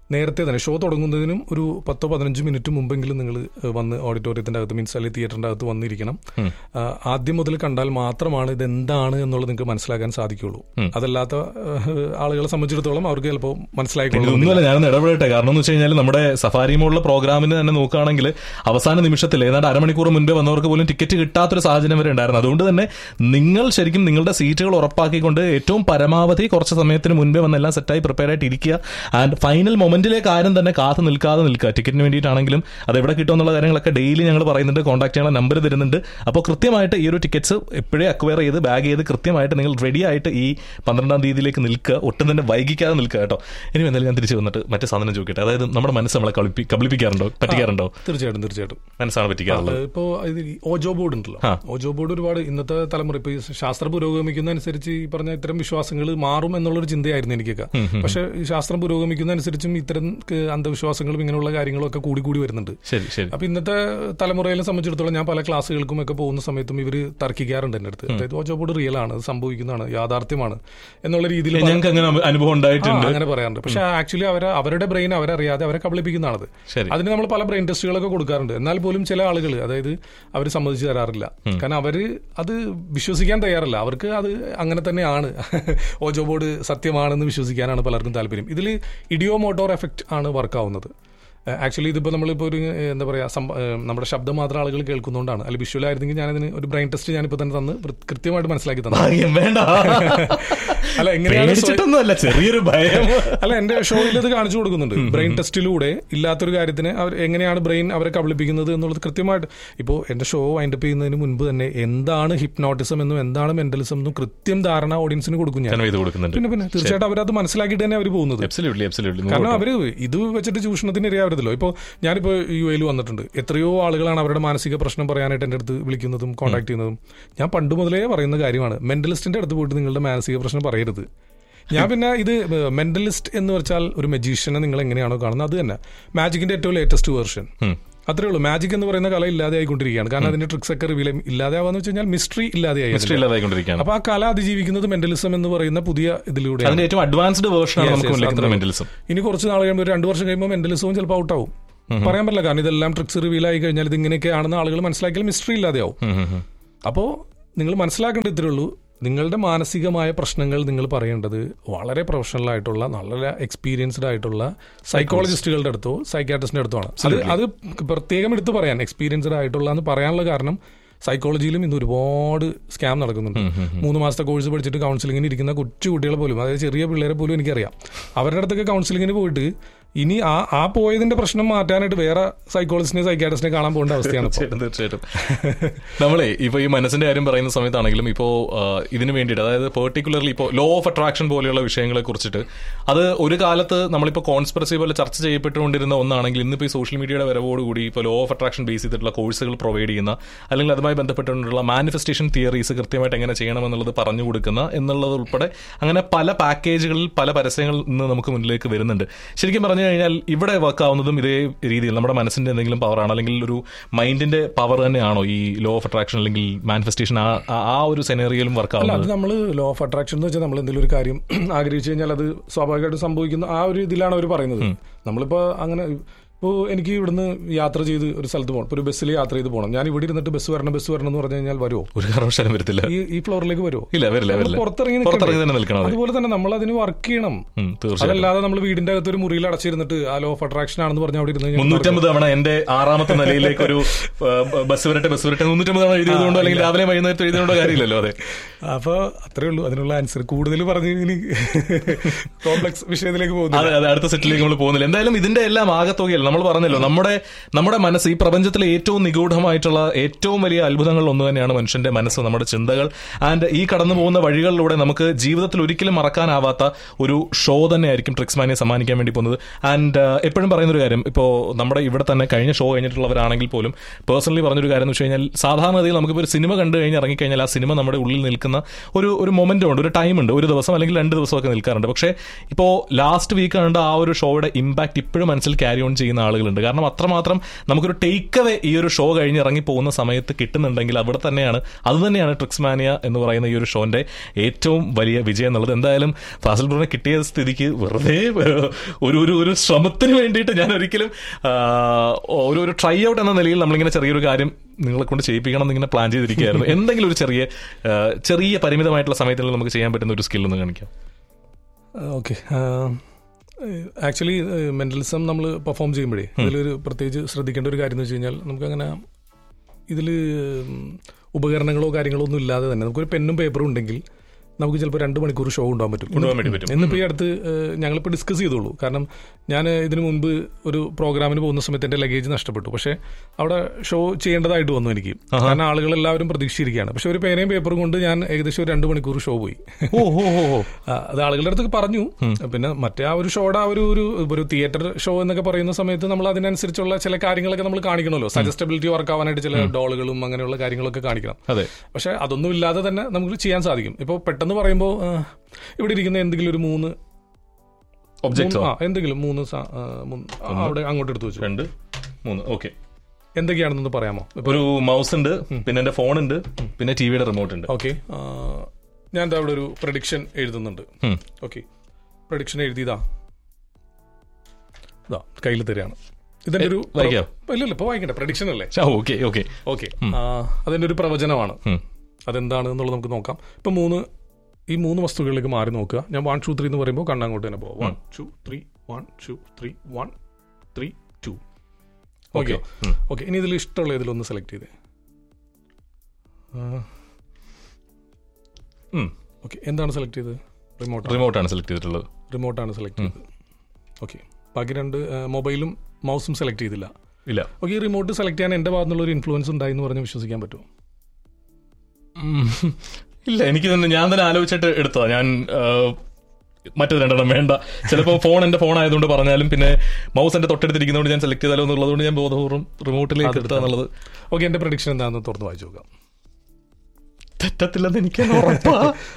നേരത്തെ തന്നെ ഷോ തുടങ്ങുന്നതിനും ഒരു പത്തോ പതിനഞ്ച് മിനിറ്റ് മുമ്പെങ്കിലും നിങ്ങൾ വന്ന് ഓഡിറ്റോറിയത്തിന്റെ അകത്ത് മീൻസ് അല്ലെങ്കിൽ തിയേറ്ററിന്റെ അകത്ത് വന്നിരിക്കണം ആ, ആദ്യം മുതൽ കണ്ടാൽ മാത്രമാണ് ഇത് എന്താണ് എന്നുള്ളത് നിങ്ങൾക്ക് മനസ്സിലാക്കാൻ സാധിക്കുള്ളൂ അതല്ലാത്ത ഏഹ്, ആളുകളെ സംബന്ധിച്ചിടത്തോളം അവർക്ക് ചിലപ്പോൾ മനസ്സിലായിക്കൊള്ളും ഇതൊന്നുമല്ല ഞാനൊന്ന് ഇടപെടട്ടെ കാരണം എന്ന് വെച്ച് കഴിഞ്ഞാൽ നമ്മുടെ സഫാരി മോളിലെ പ്രോഗ്രാമിന് തന്നെ നോക്കുകയാണെങ്കിൽ അവസാന നിമിഷത്തിൽ ഏതാണ്ട് അരമണിക്കൂർ മുൻപേ വന്നവർക്ക് പോലും ടിക്കറ്റ് കിട്ടാത്തൊരു സാഹചര്യം വരെ ഉണ്ടായിരുന്നു അതുകൊണ്ട് തന്നെ നിങ്ങൾ ശരിക്കും നിങ്ങളുടെ സീറ്റുകൾ ഉറപ്പാക്കിക്കൊണ്ട് ഏറ്റവും പരമാവധി കുറച്ച് സമയത്തിന് മുൻപേ വന്ന് എല്ലാം സെറ്റായി പ്രിപ്പയർ ആയിട്ട് ഇരിക്കുക ആൻഡ് ഫൈനൽ മൊമെന്റിലേക്ക് ആരും തന്നെ കാത്തു നിൽക്കാതെ നിൽക്കുക ടിക്കറ്റിന് വേണ്ടിയിട്ടാണെങ്കിലും അത് എവിടെ കിട്ടുമെന്നുള്ള കാര്യങ്ങളൊക്കെ ഡെയിലി ഞങ്ങൾ പറയുന്നുണ്ട് കോൺടാക്ട് ചെയ്യാനുള്ള നമ്പർ തരുന്നുണ്ട് അപ്പോൾ കൃത്യമായിട്ട് ഈ ഒരു ടിക്കറ്റ്സ് എപ്പോഴേ അക്വയർ ചെയ്ത് ബാഗ് ചെയ്ത് കൃത്യമായിട്ട് നിങ്ങൾ റെഡി ആയിട്ട് ഈ പന്ത്രണ്ടാം തീയതിയിലേക്ക് നിൽക്കുക ഒട്ടും തന്നെ വൈകിക്കാതെ നിൽക്കുക കേട്ടോ ഇനി എന്തായാലും ഞാൻ തിരിച്ചു വന്നിട്ട് മറ്റേ സാധനം ചോദിക്കട്ടെ അതായത് നമ്മുടെ മനസ്സ് നമ്മളെ കളിപ്പി കബളിപ്പിക്കാറുണ്ടോ പറ്റിക്കാറുണ്ടോ തീർച്ചയായിട്ടും തീർച്ചയായിട്ടും മനസ്സാണ് പറ്റിക്കാറുള്ളത് ഇപ്പോ ഇത് ഈ ഓജോ ബോർഡ് ഉണ്ടല്ലോ ആ. ഓജോ ബോർഡ് ഒരുപാട് ഇന്നത്തെ തലമുറ ഇപ്പൊ ഈ ശാസ്ത്രം പുരോഗമിക്കുന്നതനുസരിച്ച് ഈ പറഞ്ഞ ഇത്തരം വിശ്വാസങ്ങൾ മാറും എന്നുള്ളൊരു ചിന്തയായിരുന്നു എനിക്കൊക്കെ പക്ഷെ ഈ ശാസ്ത്രം പുരോഗമിക്കുന്നതനുസരിച്ചും ഇത്തരം ക- അന്ധവിശ്വാസങ്ങളും ഇങ്ങനെയുള്ള കാര്യങ്ങളും ഒക്കെ കൂടി കൂടി വരുന്നുണ്ട് ശരി ശരി അപ്പൊ ഇന്നത്തെ തലമുറയെ സംബന്ധിച്ചിടത്തോളം ഞാൻ പല ക്ലാസ്സുകൾക്കും ഒക്കെ പോകുന്ന സമയത്തും ഇവര് തർക്കിക്കാറുണ്ട് എന്റെ അടുത്ത് അതായത് ഓജോ ബോർഡ് റിയൽ ആണ് അത് സംഭവിക്കുന്നതാണ് യാഥാർത്ഥ്യമാണ് എന്നുള്ള രീതിയിൽ പല- ഞങ്ങൾക്ക് അങ്ങനെ അനുഭവം ആ, ഉണ്ടായിട്ടുണ്ട് അങ്ങനെ പറയാറുണ്ട് പക്ഷെ ആക്ച്വലി അവരെ അവരുടെ ബ്രെയിൻ അവരറിയാതെ അവരെ കബളിപ്പിക്കുന്നതാണത് ശരി അതിന് നമ്മൾ പല ബ്രെയിൻ ടെസ്റ്റുകളൊക്കെ കൊടുക്കാറുണ്ട് എന്നാൽ പോലും ചില ആളുകൾ അതായത് അവർ സമ്മതിച്ചു തരാറില്ല കാരണം അവര് അത് വിശ്വസിക്കാൻ തയ്യാറല്ല അവർക്ക് അത് അങ്ങനെ തന്നെയാണ് ഓജോ ബോർഡ് സത്യമാണെന്ന് വിശ്വസിക്കാനാണ് പലർക്കും താല്പര്യം ഇതിൽ ഇഡിയോ മോട്ടോർ എഫക്റ്റ് ആണ് വർക്ക് ആവുന്നത് ആക്ച്വലി ഇതിപ്പോൾ നമ്മളിപ്പോൾ ഒരു ഏഹ്, എന്താ പറയുക സംഭ- ഏഹ്, നമ്മുടെ ശബ്ദം മാത്രം ആളുകൾ കേൾക്കുന്നതുകൊണ്ടാണ് അല്ല വിഷ്വൽ ആയിരുന്നെങ്കിൽ ഞാനതിന് ഒരു ബ്രെയിൻ ടെസ്റ്റ് ഞാനിപ്പോൾ തന്നെ തന്ന് വൃ- കൃത്യമായിട്ട് മനസ്സിലാക്കി തന്നു ഭാഗ്യം വേണ്ട അല്ല എങ്ങനെയാണ് സ്വയം- പേടിച്ചിട്ടൊന്നുമല്ല ചെറിയൊരു ഭയം അല്ല എന്റെ ഷോയിൽ ഇത് കാണിച്ചു കൊടുക്കുന്നുണ്ട് ബ്രെയിൻ ടെസ്റ്റിലൂടെ ഇല്ലാത്തൊരു കാര്യത്തിന് അവർ എങ്ങനെയാണ് ബ്രെയിൻ അവരെ കബളിപ്പിക്കുന്നത് എന്നുള്ളത് കൃത്യമായിട്ട് ഇപ്പോൾ എന്റെ ഷോ വൈൻഡപ്പ് ചെയ്യുന്നതിന് മുൻപ് തന്നെ എന്താണ് ഹിപ്നോട്ടിസം എന്നും എന്താണ് മെന്റലിസം എന്നും കൃത്യം ധാരണ ഓഡിയൻസിന് കൊടുക്കും ഞാൻ ഞാൻ ഇത് കൊടുക്കുന്നുണ്ട് പിന്നെ പിന്നെ തീർച്ചയായിട്ടും അവരത് മനസ്സിലാക്കിയിട്ട് തന്നെ അവർ പോകുന്നത് അബ്സല്യൂട്ട്ലി അബ്സല്യൂട്ട്ലി കാരണം അവര് ഇത് വെച്ചിട്ട് ചൂഷണത്തിന് ഇരയാവരുതല്ലോ ഇപ്പോൾ ഞാനിപ്പോൾ യു എയിൽ വന്നിട്ടുണ്ട് എത്രയോ ആളുകളാണ് അവരുടെ മാനസിക പ്രശ്നം പറയാനായിട്ട് എൻ്റെ അടുത്ത് വിളിക്കുന്നതും കോൺടാക്ട് ചെയ്യുന്നതും ഞാൻ പണ്ട് മുതലേ പറയുന്ന കാര്യമാണ് മെന്റലിസ്റ്റിന്റെ അടുത്ത് പോയിട്ട് നിങ്ങളുടെ മാനസിക പ്രശ്നം പറയരുത് ഞാൻ പിന്നെ ഇത് മെന്റലിസ്റ്റ് എന്ന് വെച്ചാൽ ഒരു മെജീഷ്യനെ നിങ്ങൾ എങ്ങനെയാണോ കാണുന്നത് അത് തന്നെ മാജിക്കിന്റെ ഏറ്റവും ലേറ്റസ്റ്റ് വേർഷൻ അത്രേ ഉള്ളൂ മാജിക് എന്ന് പറയുന്ന കല ഇല്ലാതെ ആയിക്കൊണ്ടിരിക്കുകയാണ് കാരണം അതിന്റെ ട്രിക്സ് ഒക്കെ റിവീൽ ഇല്ലാതെയാവാന്ന് വെച്ച് കഴിഞ്ഞാൽ മിസ്റ്ററി ഇല്ലാതെയായി ഹിസ്റ്ററി ഇല്ലാതായിക്കൊണ്ടിരിക്കുകയാണ് അപ്പൊ ആ കല അതിജീവിക്കുന്നത് മെന്റലിസം എന്ന് പറയുന്ന പുതിയ ഇതിലൂടെ അതിന്റെ ഏറ്റവും അഡ്വാൻസ്ഡ് വേർഷൻ ആണ് Yes, നമുക്ക് yes, മുന്നിലേക്ക് അത്രേ മെന്റലിസം ഇനി കുറച്ച് നാൾ കഴിയുമ്പോൾ ഒരു രണ്ട് വർഷം കഴിയുമ്പോൾ മെന്റലിസവും ചിലപ്പോൾ ഔട്ടാവും പറയാൻ പറ്റില്ല കാരണം ഇതെല്ലാം ട്രിക്സ് റിവീൽ ആയി കഴിഞ്ഞാൽ ഇത് ഇങ്ങനെയൊക്കെയാണെന്ന് ആളുകൾ മനസ്സിലാക്കിയാൽ മിസ്റ്ററി ഇല്ലാതെയാവും അപ്പോൾ നിങ്ങൾ മനസ്സിലാക്കേണ്ട ഇത്രേ ഉള്ളൂ നിങ്ങളുടെ മാനസികമായ പ്രശ്നങ്ങൾ നിങ്ങൾ പറയേണ്ടത് വളരെ പ്രൊഫഷണൽ ആയിട്ടുള്ള നല്ല എക്സ്പീരിയൻസ്ഡ് ആയിട്ടുള്ള സൈക്കോളജിസ്റ്റുകളുടെ അടുത്തോ സൈക്കാട്രിസ്റ്റിന്റെ അടുത്തോ ആണ് അത് അത് പ്രത്യേകം എടുത്ത് പറയാൻ എക്സ്പീരിയൻസ്ഡ് ആയിട്ടുള്ള എന്ന് പറയാനുള്ള കാരണം സൈക്കോളജിയിലും ഇന്ന് ഒരുപാട് സ്കാം നടക്കുന്നുണ്ട് മൂന്ന് മാസത്തെ കോഴ്സ് പഠിച്ചിട്ട് കൗൺസിലിങ്ങിന് ഇരിക്കുന്ന കൊച്ചു കുട്ടികളെ പോലും അതായത് ചെറിയ പിള്ളേരെ പോലും എനിക്കറിയാം അവരുടെ അടുത്തൊക്കെ കൗൺസിലിങ്ങിന് പോയിട്ട് ഇനി ആ ആ പോയതിന്റെ പ്രശ്നം മാറ്റാനായിട്ട് വേറെ സൈക്കോളജിസ്റ്റിനെ സൈക്കാട്രിസ്റ്റിനെ കാണാൻ പോകേണ്ട അവസ്ഥയാണ് ഇപ്പോൾ തീർച്ചയായിട്ടും തീർച്ചയായിട്ടും നമ്മളെ ഇപ്പൊ ഈ മനസ്സിന്റെ കാര്യം പറയുന്ന സമയത്താണെങ്കിലും ഇപ്പോ ആ, ഇതിനു വേണ്ടിയിട്ട് അതായത് പെർട്ടിക്കുലർലി ഇപ്പോൾ ലോ ഓഫ് അട്രാക്ഷൻ പോലെയുള്ള വിഷയങ്ങളെ കുറിച്ചിട്ട് അത് ഒരു കാലത്ത് നമ്മളിപ്പോൾ കോൺസ്പിറസി പോലെ ചർച്ച ചെയ്യപ്പെട്ടുകൊണ്ടിരുന്ന ഒന്നാണെങ്കിൽ ഇന്നിപ്പോൾ ഈ സോഷ്യൽ മീഡിയയുടെ വരവോടുകൂടി ഇപ്പോൾ ലോ ഓഫ് അട്രാക്ഷൻ ബേസ് ചെയ്തിട്ടുള്ള കോഴ്സുകൾ പ്രൊവൈഡ് ചെയ്യുന്ന അല്ലെങ്കിൽ അതുമായി ബന്ധപ്പെട്ടുകൊണ്ടുള്ള മാനിഫെസ്റ്റേഷൻ തിയറീസ് കൃത്യമായിട്ട് എങ്ങനെ ചെയ്യണമെന്നുള്ളത് പറഞ്ഞു കൊടുക്കുന്ന എന്നുള്ളത് ഉൾപ്പെടെ അങ്ങനെ പല പാക്കേജുകളിൽ പല പരസ്യങ്ങളിൽ നിന്ന് നമുക്ക് മുന്നിലേക്ക് വരുന്നുണ്ട് ശരിക്കും പറഞ്ഞു കഴിഞ്ഞാൽ ഇവിടെ വർക്ക് ആവുന്നതും ഇതേ രീതിയിൽ നമ്മുടെ മനസ്സിന്റെ എന്തെങ്കിലും പവറാണ് അല്ലെങ്കിൽ ഒരു മൈൻഡിന്റെ പവർ തന്നെയാണോ ഈ ലോ ഓഫ് അട്രാക്ഷൻ അല്ലെങ്കിൽ മാനിഫെസ്റ്റേഷൻ ആ ആ- ആ ഒരു സെനറിയിലും വർക്ക് അല്ല ആവുന്നത് അത് നമ്മൾ ലോ ഓഫ് അട്രാക്ഷൻ എന്ന് വെച്ചാൽ നമ്മൾ എന്തെങ്കിലും ഒരു കാര്യം ആഗ്രഹിച്ചു കഴിഞ്ഞാൽ അത് സ്വാഭാവികമായിട്ടും സംഭവിക്കുന്ന ആ ഒരു ഇതിലാണ് അവർ പറയുന്നത് നമ്മളിപ്പോ അങ്ങനെ ഇപ്പോൾ എനിക്ക് ഇവിടുന്ന് യാത്ര ചെയ്ത് ഒരു സ്ഥലത്ത് പോകണം ഇപ്പോൾ ഒരു ബസ്സിൽ യാത്ര ചെയ്ത് പോകണം ഞാൻ ഇവിടെ ഇരുന്നിട്ട് ബസ് വരണം ബസ് വരണം എന്ന് പറഞ്ഞു കഴിഞ്ഞാൽ വരുമോ ഒരു കാരണവശാലും വരത്തില്ല ഈ ഈ ഫ്ലോറിലേക്ക് വരുമോ ഇല്ല വരില്ല നമ്മൾ വരില്ല പുറത്തിറങ്ങി പുറത്തിറങ്ങി നിൽക്കണ്ടേ? തന്നെ നിൽക്കണം അതെ അതുപോലെ തന്നെ നമ്മൾ അതിന് വർക്ക് ചെയ്യണം ഉം, തീർച്ചയായും അതല്ലാതെ നമ്മൾ വീടിന്റെ അകത്ത് ഒരു മുറിയിൽ അടച്ചിരുന്നിട്ട് ആ ലോ ഓഫ് അട്രാക്ഷൻ ആണെന്ന് പറഞ്ഞ് അവിടെ ഇരുന്ന് കഴിഞ്ഞാൽ മുന്നൂറ്റമ്പത് തവണ എന്റെ ആറാമത്തെ നിലയിലേക്ക് ഒരു ആ, ബസ് വരട്ടെ ബസ് വരട്ടെ മുന്നൂറ്റമ്പത് തവണ എഴുതിയതുകൊണ്ടോ അല്ലെങ്കിൽ രാവിലെ വൈകുന്നേരത്തെ എഴുതിയതുകൊണ്ടോ കാര്യമില്ലല്ലോ അതെ അപ്പൊ അത്രേ ഉള്ളൂ അതിനുള്ള ആൻസർ കൂടുതൽ പറഞ്ഞു ഇനി കോംപ്ലക്സ് വിഷയത്തിലേക്ക് പോകുന്നു അതെ അതെ അടുത്ത സെറ്റിലേക്ക് നമ്മൾ പോകുന്നില്ല എന്തായാലും ഇതിന്റെ എല്ലാം ആകത്തുകയല്ല നമ്മൾ പറഞ്ഞല്ലോ നമ്മുടെ നമ്മുടെ മനസ്സ് ഈ പ്രപഞ്ചത്തിലെ ഏറ്റവും നിഗൂഢമായിട്ടുള്ള ഏറ്റവും വലിയ അത്ഭുതങ്ങളിൽ ഒന്ന് തന്നെയാണ് മനുഷ്യന്റെ മനസ്സ് നമ്മുടെ ചിന്തകൾ ആൻഡ് ഈ കടന്നു പോകുന്ന വഴികളിലൂടെ നമുക്ക് ജീവിതത്തിൽ ഒരിക്കലും മറക്കാനാവാത്ത ഒരു ഷോ തന്നെയായിരിക്കും ട്രിക്സ്മാനെ സമ്മാനിക്കാൻ വേണ്ടി പോകുന്നത് ആൻഡ് എപ്പോഴും പറയുന്ന ഒരു കാര്യം ഇപ്പോൾ നമ്മുടെ ഇവിടെ തന്നെ കഴിഞ്ഞ ഷോ കഴിഞ്ഞിട്ടുള്ളവരാണെങ്കിൽ പോലും പേഴ്സണലി പറഞ്ഞൊരു കാര്യം എന്ന് വെച്ച് കഴിഞ്ഞാൽ സാധാരണഗതിയിൽ നമുക്കിപ്പോൾ ഒരു സിനിമ കണ്ടു കഴിഞ്ഞ് ഇറങ്ങിക്കഴിഞ്ഞാൽ ആ സിനിമ നമ്മുടെ ഉള്ളിൽ നിൽക്കുന്ന ഒരു ഒരു മൊമെന്റ് ഉണ്ട് ഒരു ടൈം ഉണ്ട് ഒരു ദിവസം അല്ലെങ്കിൽ രണ്ട് ദിവസമൊക്കെ നിൽക്കാറുണ്ട് പക്ഷേ ഇപ്പോൾ ലാസ്റ്റ് വീക്ക് കണ്ട ആ ഒരു ഷോയുടെ ഇമ്പാക്ട് ഇപ്പോഴും മനസ്സിൽ ക്യാരി ഓൺ ചെയ്യുന്ന ചെയ്യുന്ന ആളുകളുണ്ട് കാരണം അത്രമാത്രം നമുക്കൊരു ടേക്ക് അവേ ഈ ഒരു ഷോ കഴിഞ്ഞ് ഇറങ്ങി പോകുന്ന സമയത്ത് കിട്ടുന്നുണ്ടെങ്കിൽ അവിടെ തന്നെയാണ് അത് തന്നെയാണ് ട്രിക്സ് മാനിയ എന്ന് പറയുന്ന ഈ ഒരു ഷോന്റെ ഏറ്റവും വലിയ വിജയം എന്നുള്ളത് എന്തായാലും ഫാസിൽ ബ്രോനെ കിട്ടിയ സ്ഥിതിക്ക് വെറുതെ ഒരു ഒരു ഒരു ശ്രമത്തിന് വേണ്ടിയിട്ട് ഞാൻ ഒരിക്കലും ആ, ഒരു ഒരു ട്രൈ ഔട്ട് എന്ന നിലയിൽ നമ്മളിങ്ങനെ ചെറിയൊരു കാര്യം നിങ്ങളെ കൊണ്ട് ചെയ്യിപ്പിക്കണം എന്നിങ്ങനെ പ്ലാൻ ചെയ്തിരിക്കുകയായിരുന്നു എന്തെങ്കിലും ഒരു ചെറിയ ആ, ചെറിയ പരിമിതമായിട്ടുള്ള സമയത്തിൽ നമുക്ക് ചെയ്യാൻ പറ്റുന്ന ഒരു സ്കിൽ ഒന്ന് കാണിക്കാം ഓക്കെ ആക്ച്വലി മെന്റലിസം നമ്മൾ പെർഫോം ചെയ്യുമ്പോഴേ അതിലൊരു പ്രത്യേകിച്ച് ശ്രദ്ധിക്കേണ്ട ഒരു കാര്യം എന്ന് വെച്ച് കഴിഞ്ഞാൽ നമുക്കങ്ങനെ ഇതിൽ ഉപകരണങ്ങളോ കാര്യങ്ങളോ ഒന്നും ഇല്ലാതെ തന്നെ നമുക്കൊരു പെന്നും പേപ്പറും ഉണ്ടെങ്കിൽ നമുക്ക് ചിലപ്പോൾ രണ്ട് മണിക്കൂർ ഷോ കൊണ്ടുപോകാൻ പറ്റും കൊണ്ടുപോകാൻ വേണ്ടി പറ്റും. ഇന്നിപ്പോൾ ഈ അടുത്ത് ഏഹ്, ഞങ്ങളിപ്പോൾ ഡിസ്കസ് ചെയ്തോളൂ കാരണം ഞാൻ ഇതിനു മുൻപ് ഒരു പ്രോഗ്രാമിന് പോകുന്ന സമയത്ത് എൻ്റെ ലഗേജ് നഷ്ടപ്പെട്ടു പക്ഷേ അവിടെ ഷോ ചെയ്യേണ്ടതായിട്ട് വന്നു എനിക്ക് കാരണം ആളുകൾ എല്ലാവരും പ്രതീക്ഷിച്ചിരിക്കുകയാണ് പക്ഷെ ഒരു പേനയും പേപ്പറും കൊണ്ട് ഞാൻ ഏകദേശം ഒരു രണ്ട് മണിക്കൂർ ഷോ പോയി ഓ ഓ ഓ ഓ ആ, അത് ആളുകളുടെ അടുത്ത് പറഞ്ഞു പിന്നെ മറ്റേ ആ ഒരു ഷോയുടെ ആ ഒരു ഒരു ഒരു തിയേറ്റർ ഷോ എന്നൊക്കെ പറയുന്ന സമയത്ത് നമ്മൾ അതിനനുസരിച്ചുള്ള ചില കാര്യങ്ങളൊക്കെ നമ്മൾ കാണിക്കണമല്ലോ സജസ്റ്റബിലിറ്റി വർക്ക് ആവാനായിട്ട് ചില ഡോളുകളും അങ്ങനെയുള്ള കാര്യങ്ങളൊക്കെ കാണിക്കണം അതെ പക്ഷെ അതൊന്നും ഇല്ലാതെ തന്നെ നമുക്ക് ചെയ്യാൻ സാധിക്കും ഇപ്പോൾ പെട്ടെന്ന് പറയുമ്പോൾ ആ, ഇവിടെ ഇരിക്കുന്ന എന്തെങ്കിലും ഒരു മൂന്ന് ഒബ്ജക്റ്റോ മൂന്ന്- ആ എന്തെങ്കിലും മൂന്ന് സാ- ആ, മൂന്ന് ആ, അവിടെ അങ്ങോട്ട് എടുത്തു വെച്ചു രണ്ട് മൂന്ന് ഓക്കെ എന്തൊക്കെയാണെന്നൊന്ന് പറയാമോ ഒരു മൗസ് ഉണ്ട് പിന്നെ എന്റെ ഫോൺ ഉണ്ട് പിന്നെ ടിവിയുടെ റിമോട്ട് ഉണ്ട് ഓക്കെ ഞാൻ ദാ അവിടെ ഒരു പ്രഡിക്ഷൻ എഴുതുന്നുണ്ട് ഉം. ഓക്കെ പ്രഡിക്ഷൻ എഴുതിയതാ ഇതാ കയ്യിൽ തരികയാണ് ഇതിന്റെ ഒരു വായിക്കാം? ഇല്ല ഇല്ല ഇപ്പൊ വായിക്കണ്ട പ്രഡിക്ഷൻ അല്ലേ ഓക്കെ ഓക്കെ ഓക്കെ അതിന്റെ ഒരു പ്രവചനമാണ് അതെന്താണ് എന്നുള്ളത് നമുക്ക് നോക്കാം ഇപ്പൊ മൂന്ന് ഈ മൂന്ന് വസ്തുക്കളിലേക്ക് മാറി നോക്കുക ഞാൻ വൺ ടു ത്രീ എന്ന് പറയുമ്പോൾ കണ്ണങ്ങോട്ട് തന്നെ പോവാം one two three one two three one three two okay okay ഇനി ഇതിൽ ഇഷ്ടമുള്ള ഇതിലൊന്ന് സെലക്ട് ചെയ്തേ ഓക്കെ എന്താണ് സെലക്ട് ചെയ്തത് റിമോട്ട് റിമോട്ടാണ് സെലക്ട് ചെയ്തിട്ടുള്ളത് റിമോട്ടാണ് സെലക്ട് ചെയ്തത് ഓക്കെ ബാക്കി രണ്ട് മൊബൈലും മൗസും സെലക്ട് ചെയ്തില്ല ഇല്ല ഓക്കെ ഈ റിമോട്ട് സെലക്ട് ചെയ്യാൻ എൻ്റെ ഭാഗത്തുനിന്നുള്ള ഒരു ഇൻഫ്ലുവൻസ് ഉണ്ടായി എന്ന് പറഞ്ഞ് വിശ്വസിക്കാൻ പറ്റുമോ ഉം. ഇല്ല എനിക്ക് തന്നെ ഞാൻ തന്നെ ആലോചിച്ചിട്ട് എടുത്തതാ ഞാൻ ആ, മറ്റേത് രണ്ടെണ്ണം വേണ്ട ചിലപ്പോൾ ഫോൺ എന്റെ ഫോൺ ആയതുകൊണ്ട് പറഞ്ഞാലും പിന്നെ മൗസ് എന്റെ തൊട്ടടുത്തിരിക്കുന്നതുകൊണ്ട് ഞാൻ സെലക്ട് ചെയ്താലോ എന്നുള്ളതുകൊണ്ട് ഞാൻ ബോധപൂർവ്വം റിമോട്ടിലേക്ക് എടുത്താന്നുള്ളത് ഓക്കെ എൻ്റെ പ്രഡിക്ഷൻ എന്താണെന്ന് തുറന്ന് വായിച്ചു നോക്കാം തെറ്റത്തില്ലെന്ന് എനിക്ക് ഉറപ്പാ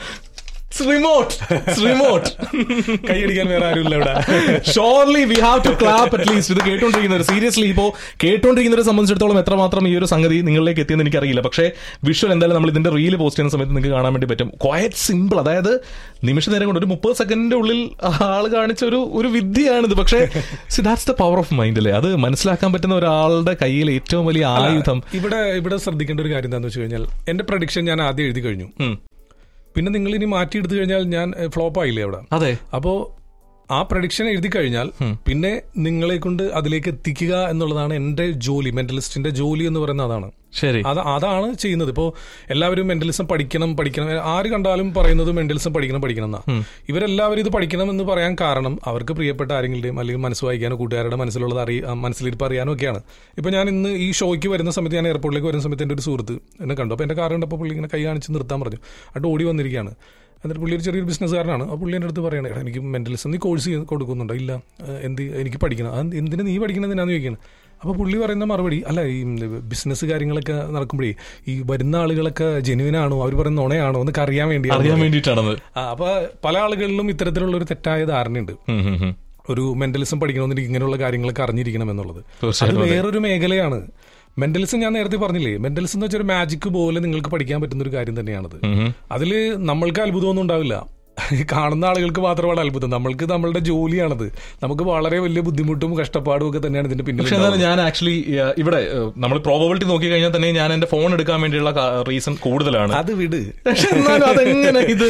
റിമോട്ട് റിമോട്ട് കൈയടിക്കാൻ വേറെ ആരുമില്ല ഇവിടെ surely we have to clap at least ഇത് കേട്ടോണ്ടിരിക്കുന്നവർ സീരിയസ്ലി ഇപ്പോ കേട്ടോണ്ടിരിക്കുന്നവരെ സംബന്ധിച്ചിടത്തോളം എത്രമാത്രം ഈ ഒരു സംഗതി നിങ്ങളിലേക്ക് എത്തിയെന്ന് എനിക്കറിയില്ല പക്ഷേ വിഷ്വൽ എന്തായാലും നമ്മൾ ഇതിന്റെ റീല് പോസ്റ്റ് ചെയ്യുന്ന സമയത്ത് നിങ്ങൾക്ക് കാണാൻ വേണ്ടി പറ്റും ക്വയറ്റ് സിമ്പിൾ അതായത് നിമിഷ നേരം കൊണ്ട് ഒരു മുപ്പത് സെക്കൻഡിന്റെ ഉള്ളിൽ ആൾ കാണിച്ച ഒരു ഒരു വിദ്യയാണിത് പക്ഷേ that's the power of mind അല്ലേ അത് മനസ്സിലാക്കാൻ പറ്റുന്ന ഒരാളുടെ കയ്യിൽ ഏറ്റവും വലിയ ആയുധം ഇവിടെ ഇവിടെ ശ്രദ്ധിക്കേണ്ട ഒരു കാര്യം എന്താണെന്ന് വെച്ച് കഴിഞ്ഞാൽ എൻ്റെ പ്രഡിക്ഷൻ ഞാൻ ആദ്യം എഴുതി കഴിഞ്ഞു ഉം. പിന്നെ നിങ്ങൾ ഇനി മാറ്റിയെടുത്തു കഴിഞ്ഞാൽ ഞാൻ ഫ്ലോപ്പ് ആയില്ലേ അവിടെ അതെ അപ്പോ ആ പ്രഡിക്ഷൻ എഴുതി കഴിഞ്ഞാൽ പിന്നെ നിങ്ങളെ കൊണ്ട് അതിലേക്ക് എത്തിക്കുക എന്നുള്ളതാണ് എന്റെ ജോലി മെന്റലിസ്റ്റിന്റെ ജോലി എന്ന് പറയുന്നത് അതാണ് ശരി അത് അതാണ് ചെയ്യുന്നത് ഇപ്പോൾ എല്ലാവരും മെന്റലിസം പഠിക്കണം പഠിക്കണം ആര് കണ്ടാലും പറയുന്നത് മെന്റലിസം പഠിക്കണം പഠിക്കണം എന്നാ ഇവരെല്ലാവരും ഇത് പഠിക്കണം എന്ന് പറയാൻ കാരണം അവർക്ക് പ്രിയപ്പെട്ട ആരെങ്കിലും അല്ലെങ്കിൽ മനസ്സ് വായിക്കാനോ കൂട്ടുകാരുടെ മനസ്സിലുള്ളത് അറിയ മനസ്സിലിരിപ്പ് അറിയാനോ ഒക്കെയാണ് ഇപ്പൊ ഞാൻ ഇന്ന് ഈ ഷോയ്ക്ക് വരുന്ന സമയത്ത് ഞാൻ എയർപോർട്ടിലേക്ക് വരുന്ന സമയത്ത് എൻ്റെ ഒരു സുഹൃത്ത് എന്നെ കണ്ടു അപ്പോൾ എൻ്റെ കാർ കണ്ടപ്പോൾ പുള്ളി ഇങ്ങനെ കൈ കാണിച്ച് നിർത്താൻ പറഞ്ഞു എന്നിട്ട് ഓടി വന്നിരിക്കുകയാണ് എന്നിട്ട് പുള്ളി ഒരു ചെറിയൊരു ബിസിനസ്സുകാരനാണ് ആ പുള്ളി എൻ്റെ അടുത്ത് പറയണേ "എടാ, എനിക്ക് മെന്റലിസം നീ കോഴ്സ് ചെയ്ത് കൊടുക്കുന്നുണ്ടോ ഇല്ല ഏഹ്, എന്ത് എനിക്ക് പഠിക്കണം അത് എന്തിനാ നീ പഠിക്കണം എന്തിനാന്ന് ചോദിക്കുന്നത് അപ്പോൾ പുള്ളി പറയുന്ന മറുപടി അല്ല ഈ ബിസിനസ് കാര്യങ്ങളൊക്കെ നടക്കുമ്പോഴേ ഈ വരുന്ന ആളുകളൊക്കെ ജെനുവിൻ ആണോ അവർ പറയുന്ന നുണയാണോ എന്നൊക്കെ അറിയാൻ വേണ്ടിയാണ് അറിയാൻ വേണ്ടിയിട്ടാണത് ആ, അപ്പൊ പല ആളുകളിലും ഇത്തരത്തിലുള്ള ഒരു തെറ്റായ ധാരണയുണ്ട് ഉം, ഉം, ഉം. ഒരു മെന്റലിസം പഠിക്കണമെന്നുണ്ടെങ്കിൽ ഇങ്ങനെയുള്ള കാര്യങ്ങളൊക്കെ അറിഞ്ഞിരിക്കണം എന്നുള്ളത് അത് തീർച്ചയായിട്ടും അതെ. വേറൊരു മേഖലയാണ് മെന്റലിസം ഞാൻ നേരത്തെ പറഞ്ഞില്ലേ മെന്റലിസം എന്ന് വെച്ചാൽ ഒരു മാജിക് പോലെ നിങ്ങൾക്ക് പഠിക്കാൻ പറ്റുന്ന ഒരു കാര്യം തന്നെയാണത് ഉം, ഉം. അതില് നമ്മൾക്ക് അത്ഭുതമൊന്നും ഉണ്ടാവില്ല കാണുന്ന ആളുകൾക്ക് മാത്രമാണ് അത്ഭുതം നമ്മൾക്ക് നമ്മളുടെ ജോലിയാണത് നമുക്ക് വളരെ വലിയ ബുദ്ധിമുട്ടും കഷ്ടപ്പാടും ഒക്കെ തന്നെയാണ് ഇതിന്റെ പിന്നിൽ പക്ഷെ എന്നാലും ഞാൻ ആക്ച്വലി ഇവിടെ ഏഹ്, നമ്മൾ പ്രോബബിലിറ്റി നോക്കി കഴിഞ്ഞാൽ തന്നെ ഞാൻ എന്റെ ഫോൺ എടുക്കാൻ വേണ്ടിയുള്ള റീസൺ കൂടുതലാണ് അത് വിട് പക്ഷെ എന്നാലും അതെങ്ങനെ ഇത്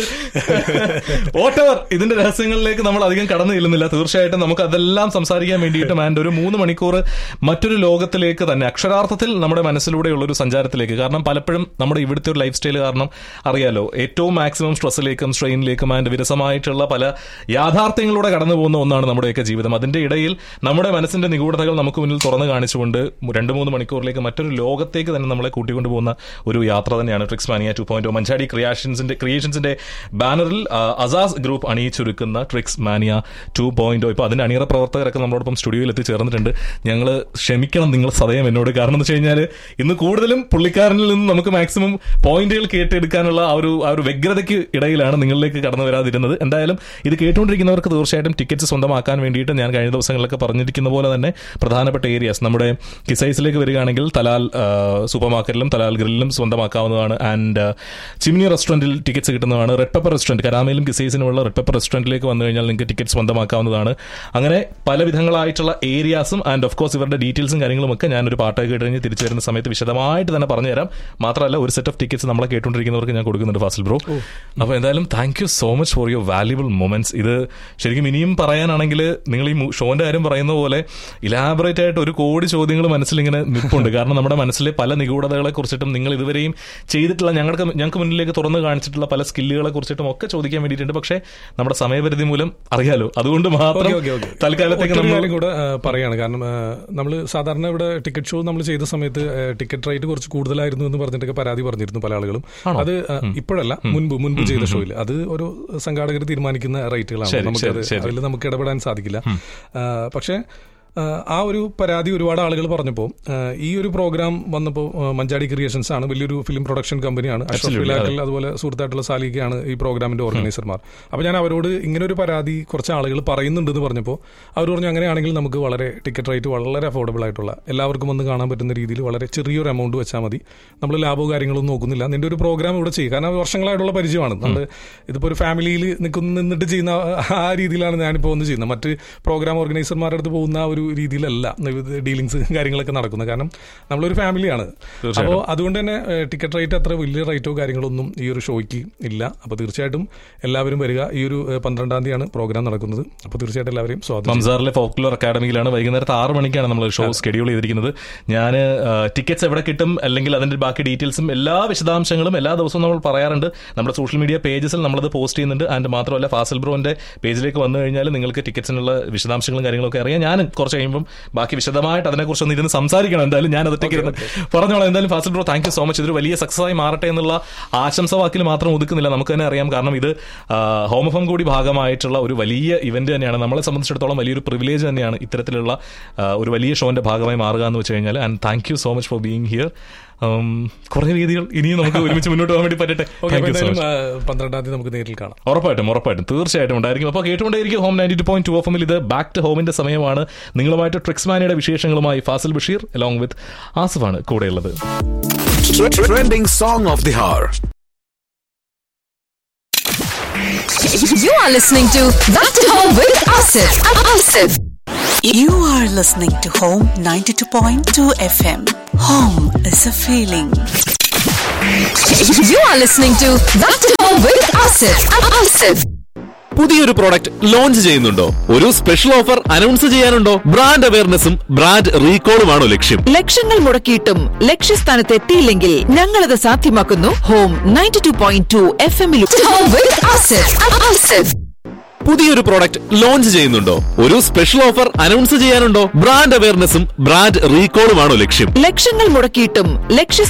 ഓട്ടവർ ഇതിന്റെ രഹസ്യങ്ങളിലേക്ക് നമ്മൾ അധികം കടന്നു ചെല്ലുന്നില്ല തീർച്ചയായിട്ടും നമുക്ക് അതെല്ലാം സംസാരിക്കാൻ വേണ്ടിയിട്ടും ആൻഡ് ഒരു മൂന്ന് മണിക്കൂർ മറ്റൊരു ലോകത്തിലേക്ക് തന്നെ അക്ഷരാർത്ഥത്തിൽ നമ്മുടെ മനസ്സിലൂടെയുള്ള ഒരു സഞ്ചാരത്തിലേക്ക് കാരണം പലപ്പോഴും നമ്മുടെ ഇവിടുത്തെ ഒരു ലൈഫ് സ്റ്റൈൽ കാരണം അറിയാലോ ഏറ്റവും മാക്സിമം സ്ട്രെസ്സിലേക്കും സ്ട്രെയിനിലേക്കും ആൻഡ് വിരസമായിട്ടുള്ള പല യാഥാർത്ഥ്യങ്ങളിലൂടെ കടന്നു പോകുന്ന ഒന്നാണ് നമ്മുടെയൊക്കെ ജീവിതം അതിന്റെ ഇടയിൽ നമ്മുടെ മനസ്സിന്റെ നിഗൂഢതകൾ നമുക്ക് മുന്നിൽ തുറന്നു കാണിച്ചുകൊണ്ട് രണ്ട് മൂന്ന് മണിക്കൂറിലേക്ക് മറ്റൊരു ലോകത്തേക്ക് തന്നെ നമ്മളെ കൂട്ടിക്കൊണ്ടു പോകുന്ന ഒരു യാത്ര തന്നെയാണ് tricks mania two point Manjadi ക്രിയേഷൻസിന്റെ ക്രിയേഷൻസിന്റെ ബാനറിൽ ആ, അസാസ് ഗ്രൂപ്പ് അണിയിച്ചൊരുക്കുന്ന ട്രിക്സ് മാനിയ ടു പോയിന്റ് ഇപ്പൊ അതിന്റെ അണിയറ പ്രവർത്തകരൊക്കെ നമ്മളോടൊപ്പം സ്റ്റുഡിയോയിൽ എത്തിച്ചേർന്നിട്ടുണ്ട് ഞങ്ങൾ ക്ഷമിക്കണം നിങ്ങൾ സദയം എന്നോട് കാരണം എന്ന് വെച്ച് കഴിഞ്ഞാൽ ഇന്ന് കൂടുതലും പുള്ളിക്കാരനിൽ നിന്ന് നമുക്ക് മാക്സിമം പോയിന്റുകൾ കേട്ടെടുക്കാനുള്ള ആ ഒരു ആ ഒരു വ്യഗ്രതയ്ക്ക് ഇടയിലാണ് നിങ്ങളിലേക്ക് കടന്നു കടന്നു വരാതിരുന്നത് എന്തായാലും ഇത് കേട്ടുകൊണ്ടിരിക്കുന്നവർക്ക് തീർച്ചയായിട്ടും ടിക്കറ്റ്സ് സ്വന്തമാക്കാൻ വേണ്ടിയിട്ട് ഞാൻ കഴിഞ്ഞ ദിവസങ്ങളിലൊക്കെ പറഞ്ഞിരിക്കുന്ന പോലെ തന്നെ പ്രധാനപ്പെട്ട ഏരിയാസ് നമ്മുടെ കിസൈസിലേക്ക് വരികയാണെങ്കിൽ തലാൽ സൂപ്പർ മാർക്കറ്റിലും തലാൽ ഗ്രില്ലിലും സ്വന്തമാക്കാവുന്നതാണ് ആൻഡ് ചിമ്നി റെസ്റ്റോറന്റിൽ ടിക്കറ്റ്സ് കിട്ടുന്നതാണ് റെഡ് പെപ്പർ റെസ്റ്റോറന്റ് കരാമയിലും കിസൈസിനുമുള്ള റെഡ് പെപ്പർ റെസ്റ്റോറന്റിലേക്ക് വന്നു കഴിഞ്ഞാൽ നിങ്ങൾക്ക് ടിക്കറ്റ് സ്വന്തമാക്കാവുന്നതാണ് അങ്ങനെ പല വിധങ്ങളായിട്ടുള്ള ഏരിയാസും ആൻഡ് ഓഫ് കോഴ്സ് ഇവരുടെ ഡീറ്റെയിൽസും കാര്യങ്ങളും ഒക്കെ ഞാനൊരു പാട്ടൊക്കെ കേട്ട് കഴിഞ്ഞ് തിരിച്ചു വരുന്ന സമയത്ത് വിശദമായിട്ട് തന്നെ പറഞ്ഞുതരാം മാത്രമല്ല ഒരു സെറ്റ് ഓഫ് ടിക്കറ്റ്സ് നമ്മളെ കേട്ടുകൊണ്ടിരിക്കുന്നവർക്ക് ഞാൻ കൊടുക്കുന്നുണ്ട് ഫാസിൽ ബ്രോ അപ്പോൾ എന്തായാലും thank you so much for your valuable moments ഇത് ശരിക്കും ഇനിയും പറയാനാണെങ്കിൽ നിങ്ങൾ ഈ ഷോന്റെ കാര്യം പറയുന്ന പോലെ ഇലാബറേറ്റ് ആയിട്ട് ഒരു കോടി ചോദ്യങ്ങൾ മനസ്സിലിങ്ങനെ നിൽപ്പുണ്ട് കാരണം നമ്മുടെ മനസ്സിലെ പല നിഗൂഢതകളെ കുറിച്ചിട്ടും നിങ്ങൾ ഇതുവരെയും ചെയ്തിട്ടുള്ള ഞങ്ങൾക്ക് ഞങ്ങൾക്ക് മുന്നിലേക്ക് തുറന്നു കാണിച്ചിട്ടുള്ള പല സ്കില്ലുകളെ കുറിച്ചിട്ടും ഒക്കെ ചോദിക്കാൻ വേണ്ടിയിട്ടുണ്ട് പക്ഷേ നമ്മുടെ സമയപരിധി മൂലം അറിയാലോ അതുകൊണ്ട് മാത്രം ഓക്കെ, ഓക്കെ, ഓക്കെ. തൽക്കാലത്തേക്ക് ഒറ്റൊരു നമ്മൾ കാര്യം കൂടെ ആ, പറയാണ് കാരണം നമ്മൾ സാധാരണ ഇവിടെ ടിക്കറ്റ് ഷോ നമ്മൾ ചെയ്ത സമയത്ത് ടിക്കറ്റ് റേറ്റ് കുറച്ച് കൂടുതലായിരുന്നു എന്ന് പറഞ്ഞിട്ടൊക്കെ പരാതി പറഞ്ഞിരുന്നു പല ആളുകളും അത് ആ, ഇപ്പോഴല്ല മുൻപ് മുൻപ് ചെയ്ത ഷോയിൽ അത് ഒരു സംഘാടകർ തീരുമാനിക്കുന്ന റേറ്റുകളാണ് ശരി, നമുക്ക് ശരി, ശരി. അതിൽ നമുക്ക് ഇടപെടാൻ സാധിക്കില്ല ആ, പക്ഷേ ആ, ആ ഒരു പരാതി ഒരുപാട് ആളുകൾ പറഞ്ഞപ്പോൾ ആ, ഈ ഒരു പ്രോഗ്രാം വന്നപ്പോൾ ആ, മഞ്ചാടി ക്രിയേഷൻസ് ആണ് വലിയൊരു ഫിലിം പ്രൊഡക്ഷൻ കമ്പനിയാണ് അഷ്റഫ് Absolutely, ഇലാക്കൽ അതുപോലെ സുഹൃത്തായിട്ടുള്ള സാലിക്കയാണ് ഈ പ്രോഗ്രാമിന്റെ ഓർഗനൈസർമാർ അപ്പോൾ ഞാൻ അവരോട് ഇങ്ങനെ ഒരു പരാതി കുറച്ച് ആളുകൾ പറയുന്നുണ്ടെന്ന് പറഞ്ഞപ്പോൾ അവർ പറഞ്ഞു അങ്ങനെയാണെങ്കിൽ നമുക്ക് വളരെ ടിക്കറ്റ് റേറ്റ് വളരെ അഫോർഡബിൾ ആയിട്ടുള്ള എല്ലാവർക്കും വന്ന് കാണാൻ പറ്റുന്ന രീതിയിൽ വളരെ ചെറിയൊരു എമൗണ്ട് വെച്ചാൽ മതി നമ്മൾ ലാഭവും കാര്യങ്ങളൊന്നും നോക്കുന്നില്ല നിന്റെ ഒരു പ്രോഗ്രാം ഇവിടെ ചെയ്യും കാരണം അത് വർഷങ്ങളായിട്ടുള്ള പരിചയമാണ് നമ്മൾ ഇതിപ്പോൾ ഒരു ഫാമിലിയിൽ നിൽക്കുന്ന നിന്നിട്ട് ചെയ്യുന്ന ആ രീതിയിലാണ് ഞാനിപ്പോൾ ഒന്ന് ചെയ്യുന്നത് മറ്റ് പ്രോഗ്രാം ഓർഗനൈസർമാരുടെ അടുത്ത് പോകുന്ന ആ ഒരു രീതിയിലല്ല ഡീലിങ്സ് കാര്യങ്ങളൊക്കെ നടക്കുന്നത് കാരണം നമ്മളൊരു ഫാമിലിയാണ് അപ്പോൾ അതുകൊണ്ട് തന്നെ ടിക്കറ്റ് റേറ്റ് അത്ര വലിയ റേറ്റോ കാര്യങ്ങളൊന്നും ഈ ഒരു ഷോയ്ക്ക് ഇല്ല അപ്പോൾ തീർച്ചയായിട്ടും എല്ലാവരും വരിക ഈ ഒരു ഏഹ്, പന്ത്രണ്ടാം തീയതിയാണ് പ്രോഗ്രാം നടക്കുന്നത് അപ്പോൾ തീർച്ചയായിട്ടും എല്ലാവരെയും സ്വാഗതം ചെയ്യും. മംസാറിലെ ഫോക്ലോർ അക്കാഡമിയിലാണ് വൈകുന്നേരത്തെ ആറ് മണിക്കാണ് നമ്മൾ ഷോ ഷെഡ്യൂൾ ചെയ്തിരിക്കുന്നത് ഞാൻ ടിക്കറ്റ്സ് എവിടെ കിട്ടും അല്ലെങ്കിൽ അതിന്റെ ബാക്കി ഡീറ്റെയിൽസും എല്ലാ വിശദാംശങ്ങളും എല്ലാ ദിവസവും നമ്മൾ പറയാറുണ്ട് നമ്മുടെ സോഷ്യൽ മീഡിയ പേജസിൽ നമ്മളത് പോസ്റ്റ് ചെയ്യുന്നുണ്ട് ആൻഡ് മാത്രമല്ല ഫാസൽ ബ്രോന്റെ പേജിലേക്ക് വന്നു കഴിഞ്ഞാൽ നിങ്ങൾക്ക് ടിക്കറ്റ്സിനുള്ള വിശദാംശങ്ങളും കാര്യങ്ങളൊക്കെ അറിയാം ഞാൻ കുറച്ച് കഴിയുമ്പോൾ ബാക്കി വിശദമായിട്ട് അതിനെക്കുറിച്ച് ഒന്ന് ഇരുന്ന് സംസാരിക്കണം എന്തായാലും ഞാൻ അതൊറ്റയ്ക്ക് ഇരുന്ന് പറഞ്ഞോളാം എന്തായാലും Fazal bro thank you so much ഇതൊരു വലിയ സക്സസ് ആയി മാറട്ടെ എന്നുള്ള ആശംസ വാക്കിൽ മാത്രം ഒതുക്കുന്നില്ല നമുക്ക് തന്നെ അറിയാം കാരണം ഇത് ഹോമഫം കൂടി ഭാഗമായിട്ടുള്ള ഒരു വലിയ ഇവന്റ് തന്നെയാണ് നമ്മളെ സംബന്ധിച്ചിടത്തോളം വലിയൊരു പ്രിവിലേജ് തന്നെയാണ് ഇത്തരത്തിലുള്ള ആ, ഒരു വലിയ ഷോന്റെ ഭാഗമായി മാറുക എന്ന് വെച്ച് കഴിഞ്ഞാൽ and thank you so much for being here കുറേ രീതികൾ ഇനിയും നമുക്ക് ഒരുമിച്ച് മുന്നോട്ട് പോകാൻ വേണ്ടി പറ്റട്ടെ ഓക്കെ താങ്ക് അപ്പോൾ യു സോ എന്തായാലും മച്ച് ആ, പന്ത്രണ്ടാം തീയതി നമുക്ക് നേരിൽ കാണാം ഉറപ്പായിട്ടും ഉറപ്പായിട്ടും തീർച്ചയായിട്ടും ഉണ്ടായിരിക്കും അപ്പോൾ കേട്ടുകൊണ്ടേയിരിക്കും home ninety two point two F എമ്മിൽ ഇത് ബാക്ക് ടു ഹോമിന്റെ സമയമാണ് നിങ്ങളുമായിട്ട് ട്രിക്സ് മാനിയുടെ വിശേഷങ്ങളുമായി ഫാസിൽ ബഷീർ അലോങ് വിത്ത് ആസിഫാണ് കൂടെയുള്ളത് Trending song of the hour. You are listening to Back to Home with Asif. Asif. You are listening to Home 92.2 FM. Home is a feeling. You are listening to Back to Home with Asif. Asif. പുതിയൊരു product launch ചെയ്യുന്നുണ്ടോ ഒരു special offer announce ചെയ്യാനുണ്ടോ brand അവയർനെസ്സും brand റീകോളുമാണോ ലക്ഷ്യം ലക്ഷങ്ങൾ മുടക്കിയിട്ടും ലക്ഷ്യസ്ഥാനത്ത് എത്തിയില്ലെങ്കിൽ ഞങ്ങളത് സാധ്യമാക്കുന്നു home ninety two point two F എമ്മിലൂടെ Home with Asif. Asif. പുതിയൊരു പ്രോഡക്റ്റ് ലോഞ്ച് ചെയ്യുന്നുണ്ടോ ഒരു സ്പെഷ്യൽ ഓഫർ അനൗൺസ് ചെയ്യാനുണ്ടോ ബ്രാൻഡ് അവയർനെസ്സും ബ്രാൻഡ് റീകോളുമാണോ ലക്ഷ്യം ലക്ഷങ്ങൾ മുടക്കിയിട്ടും ലക്ഷ്യ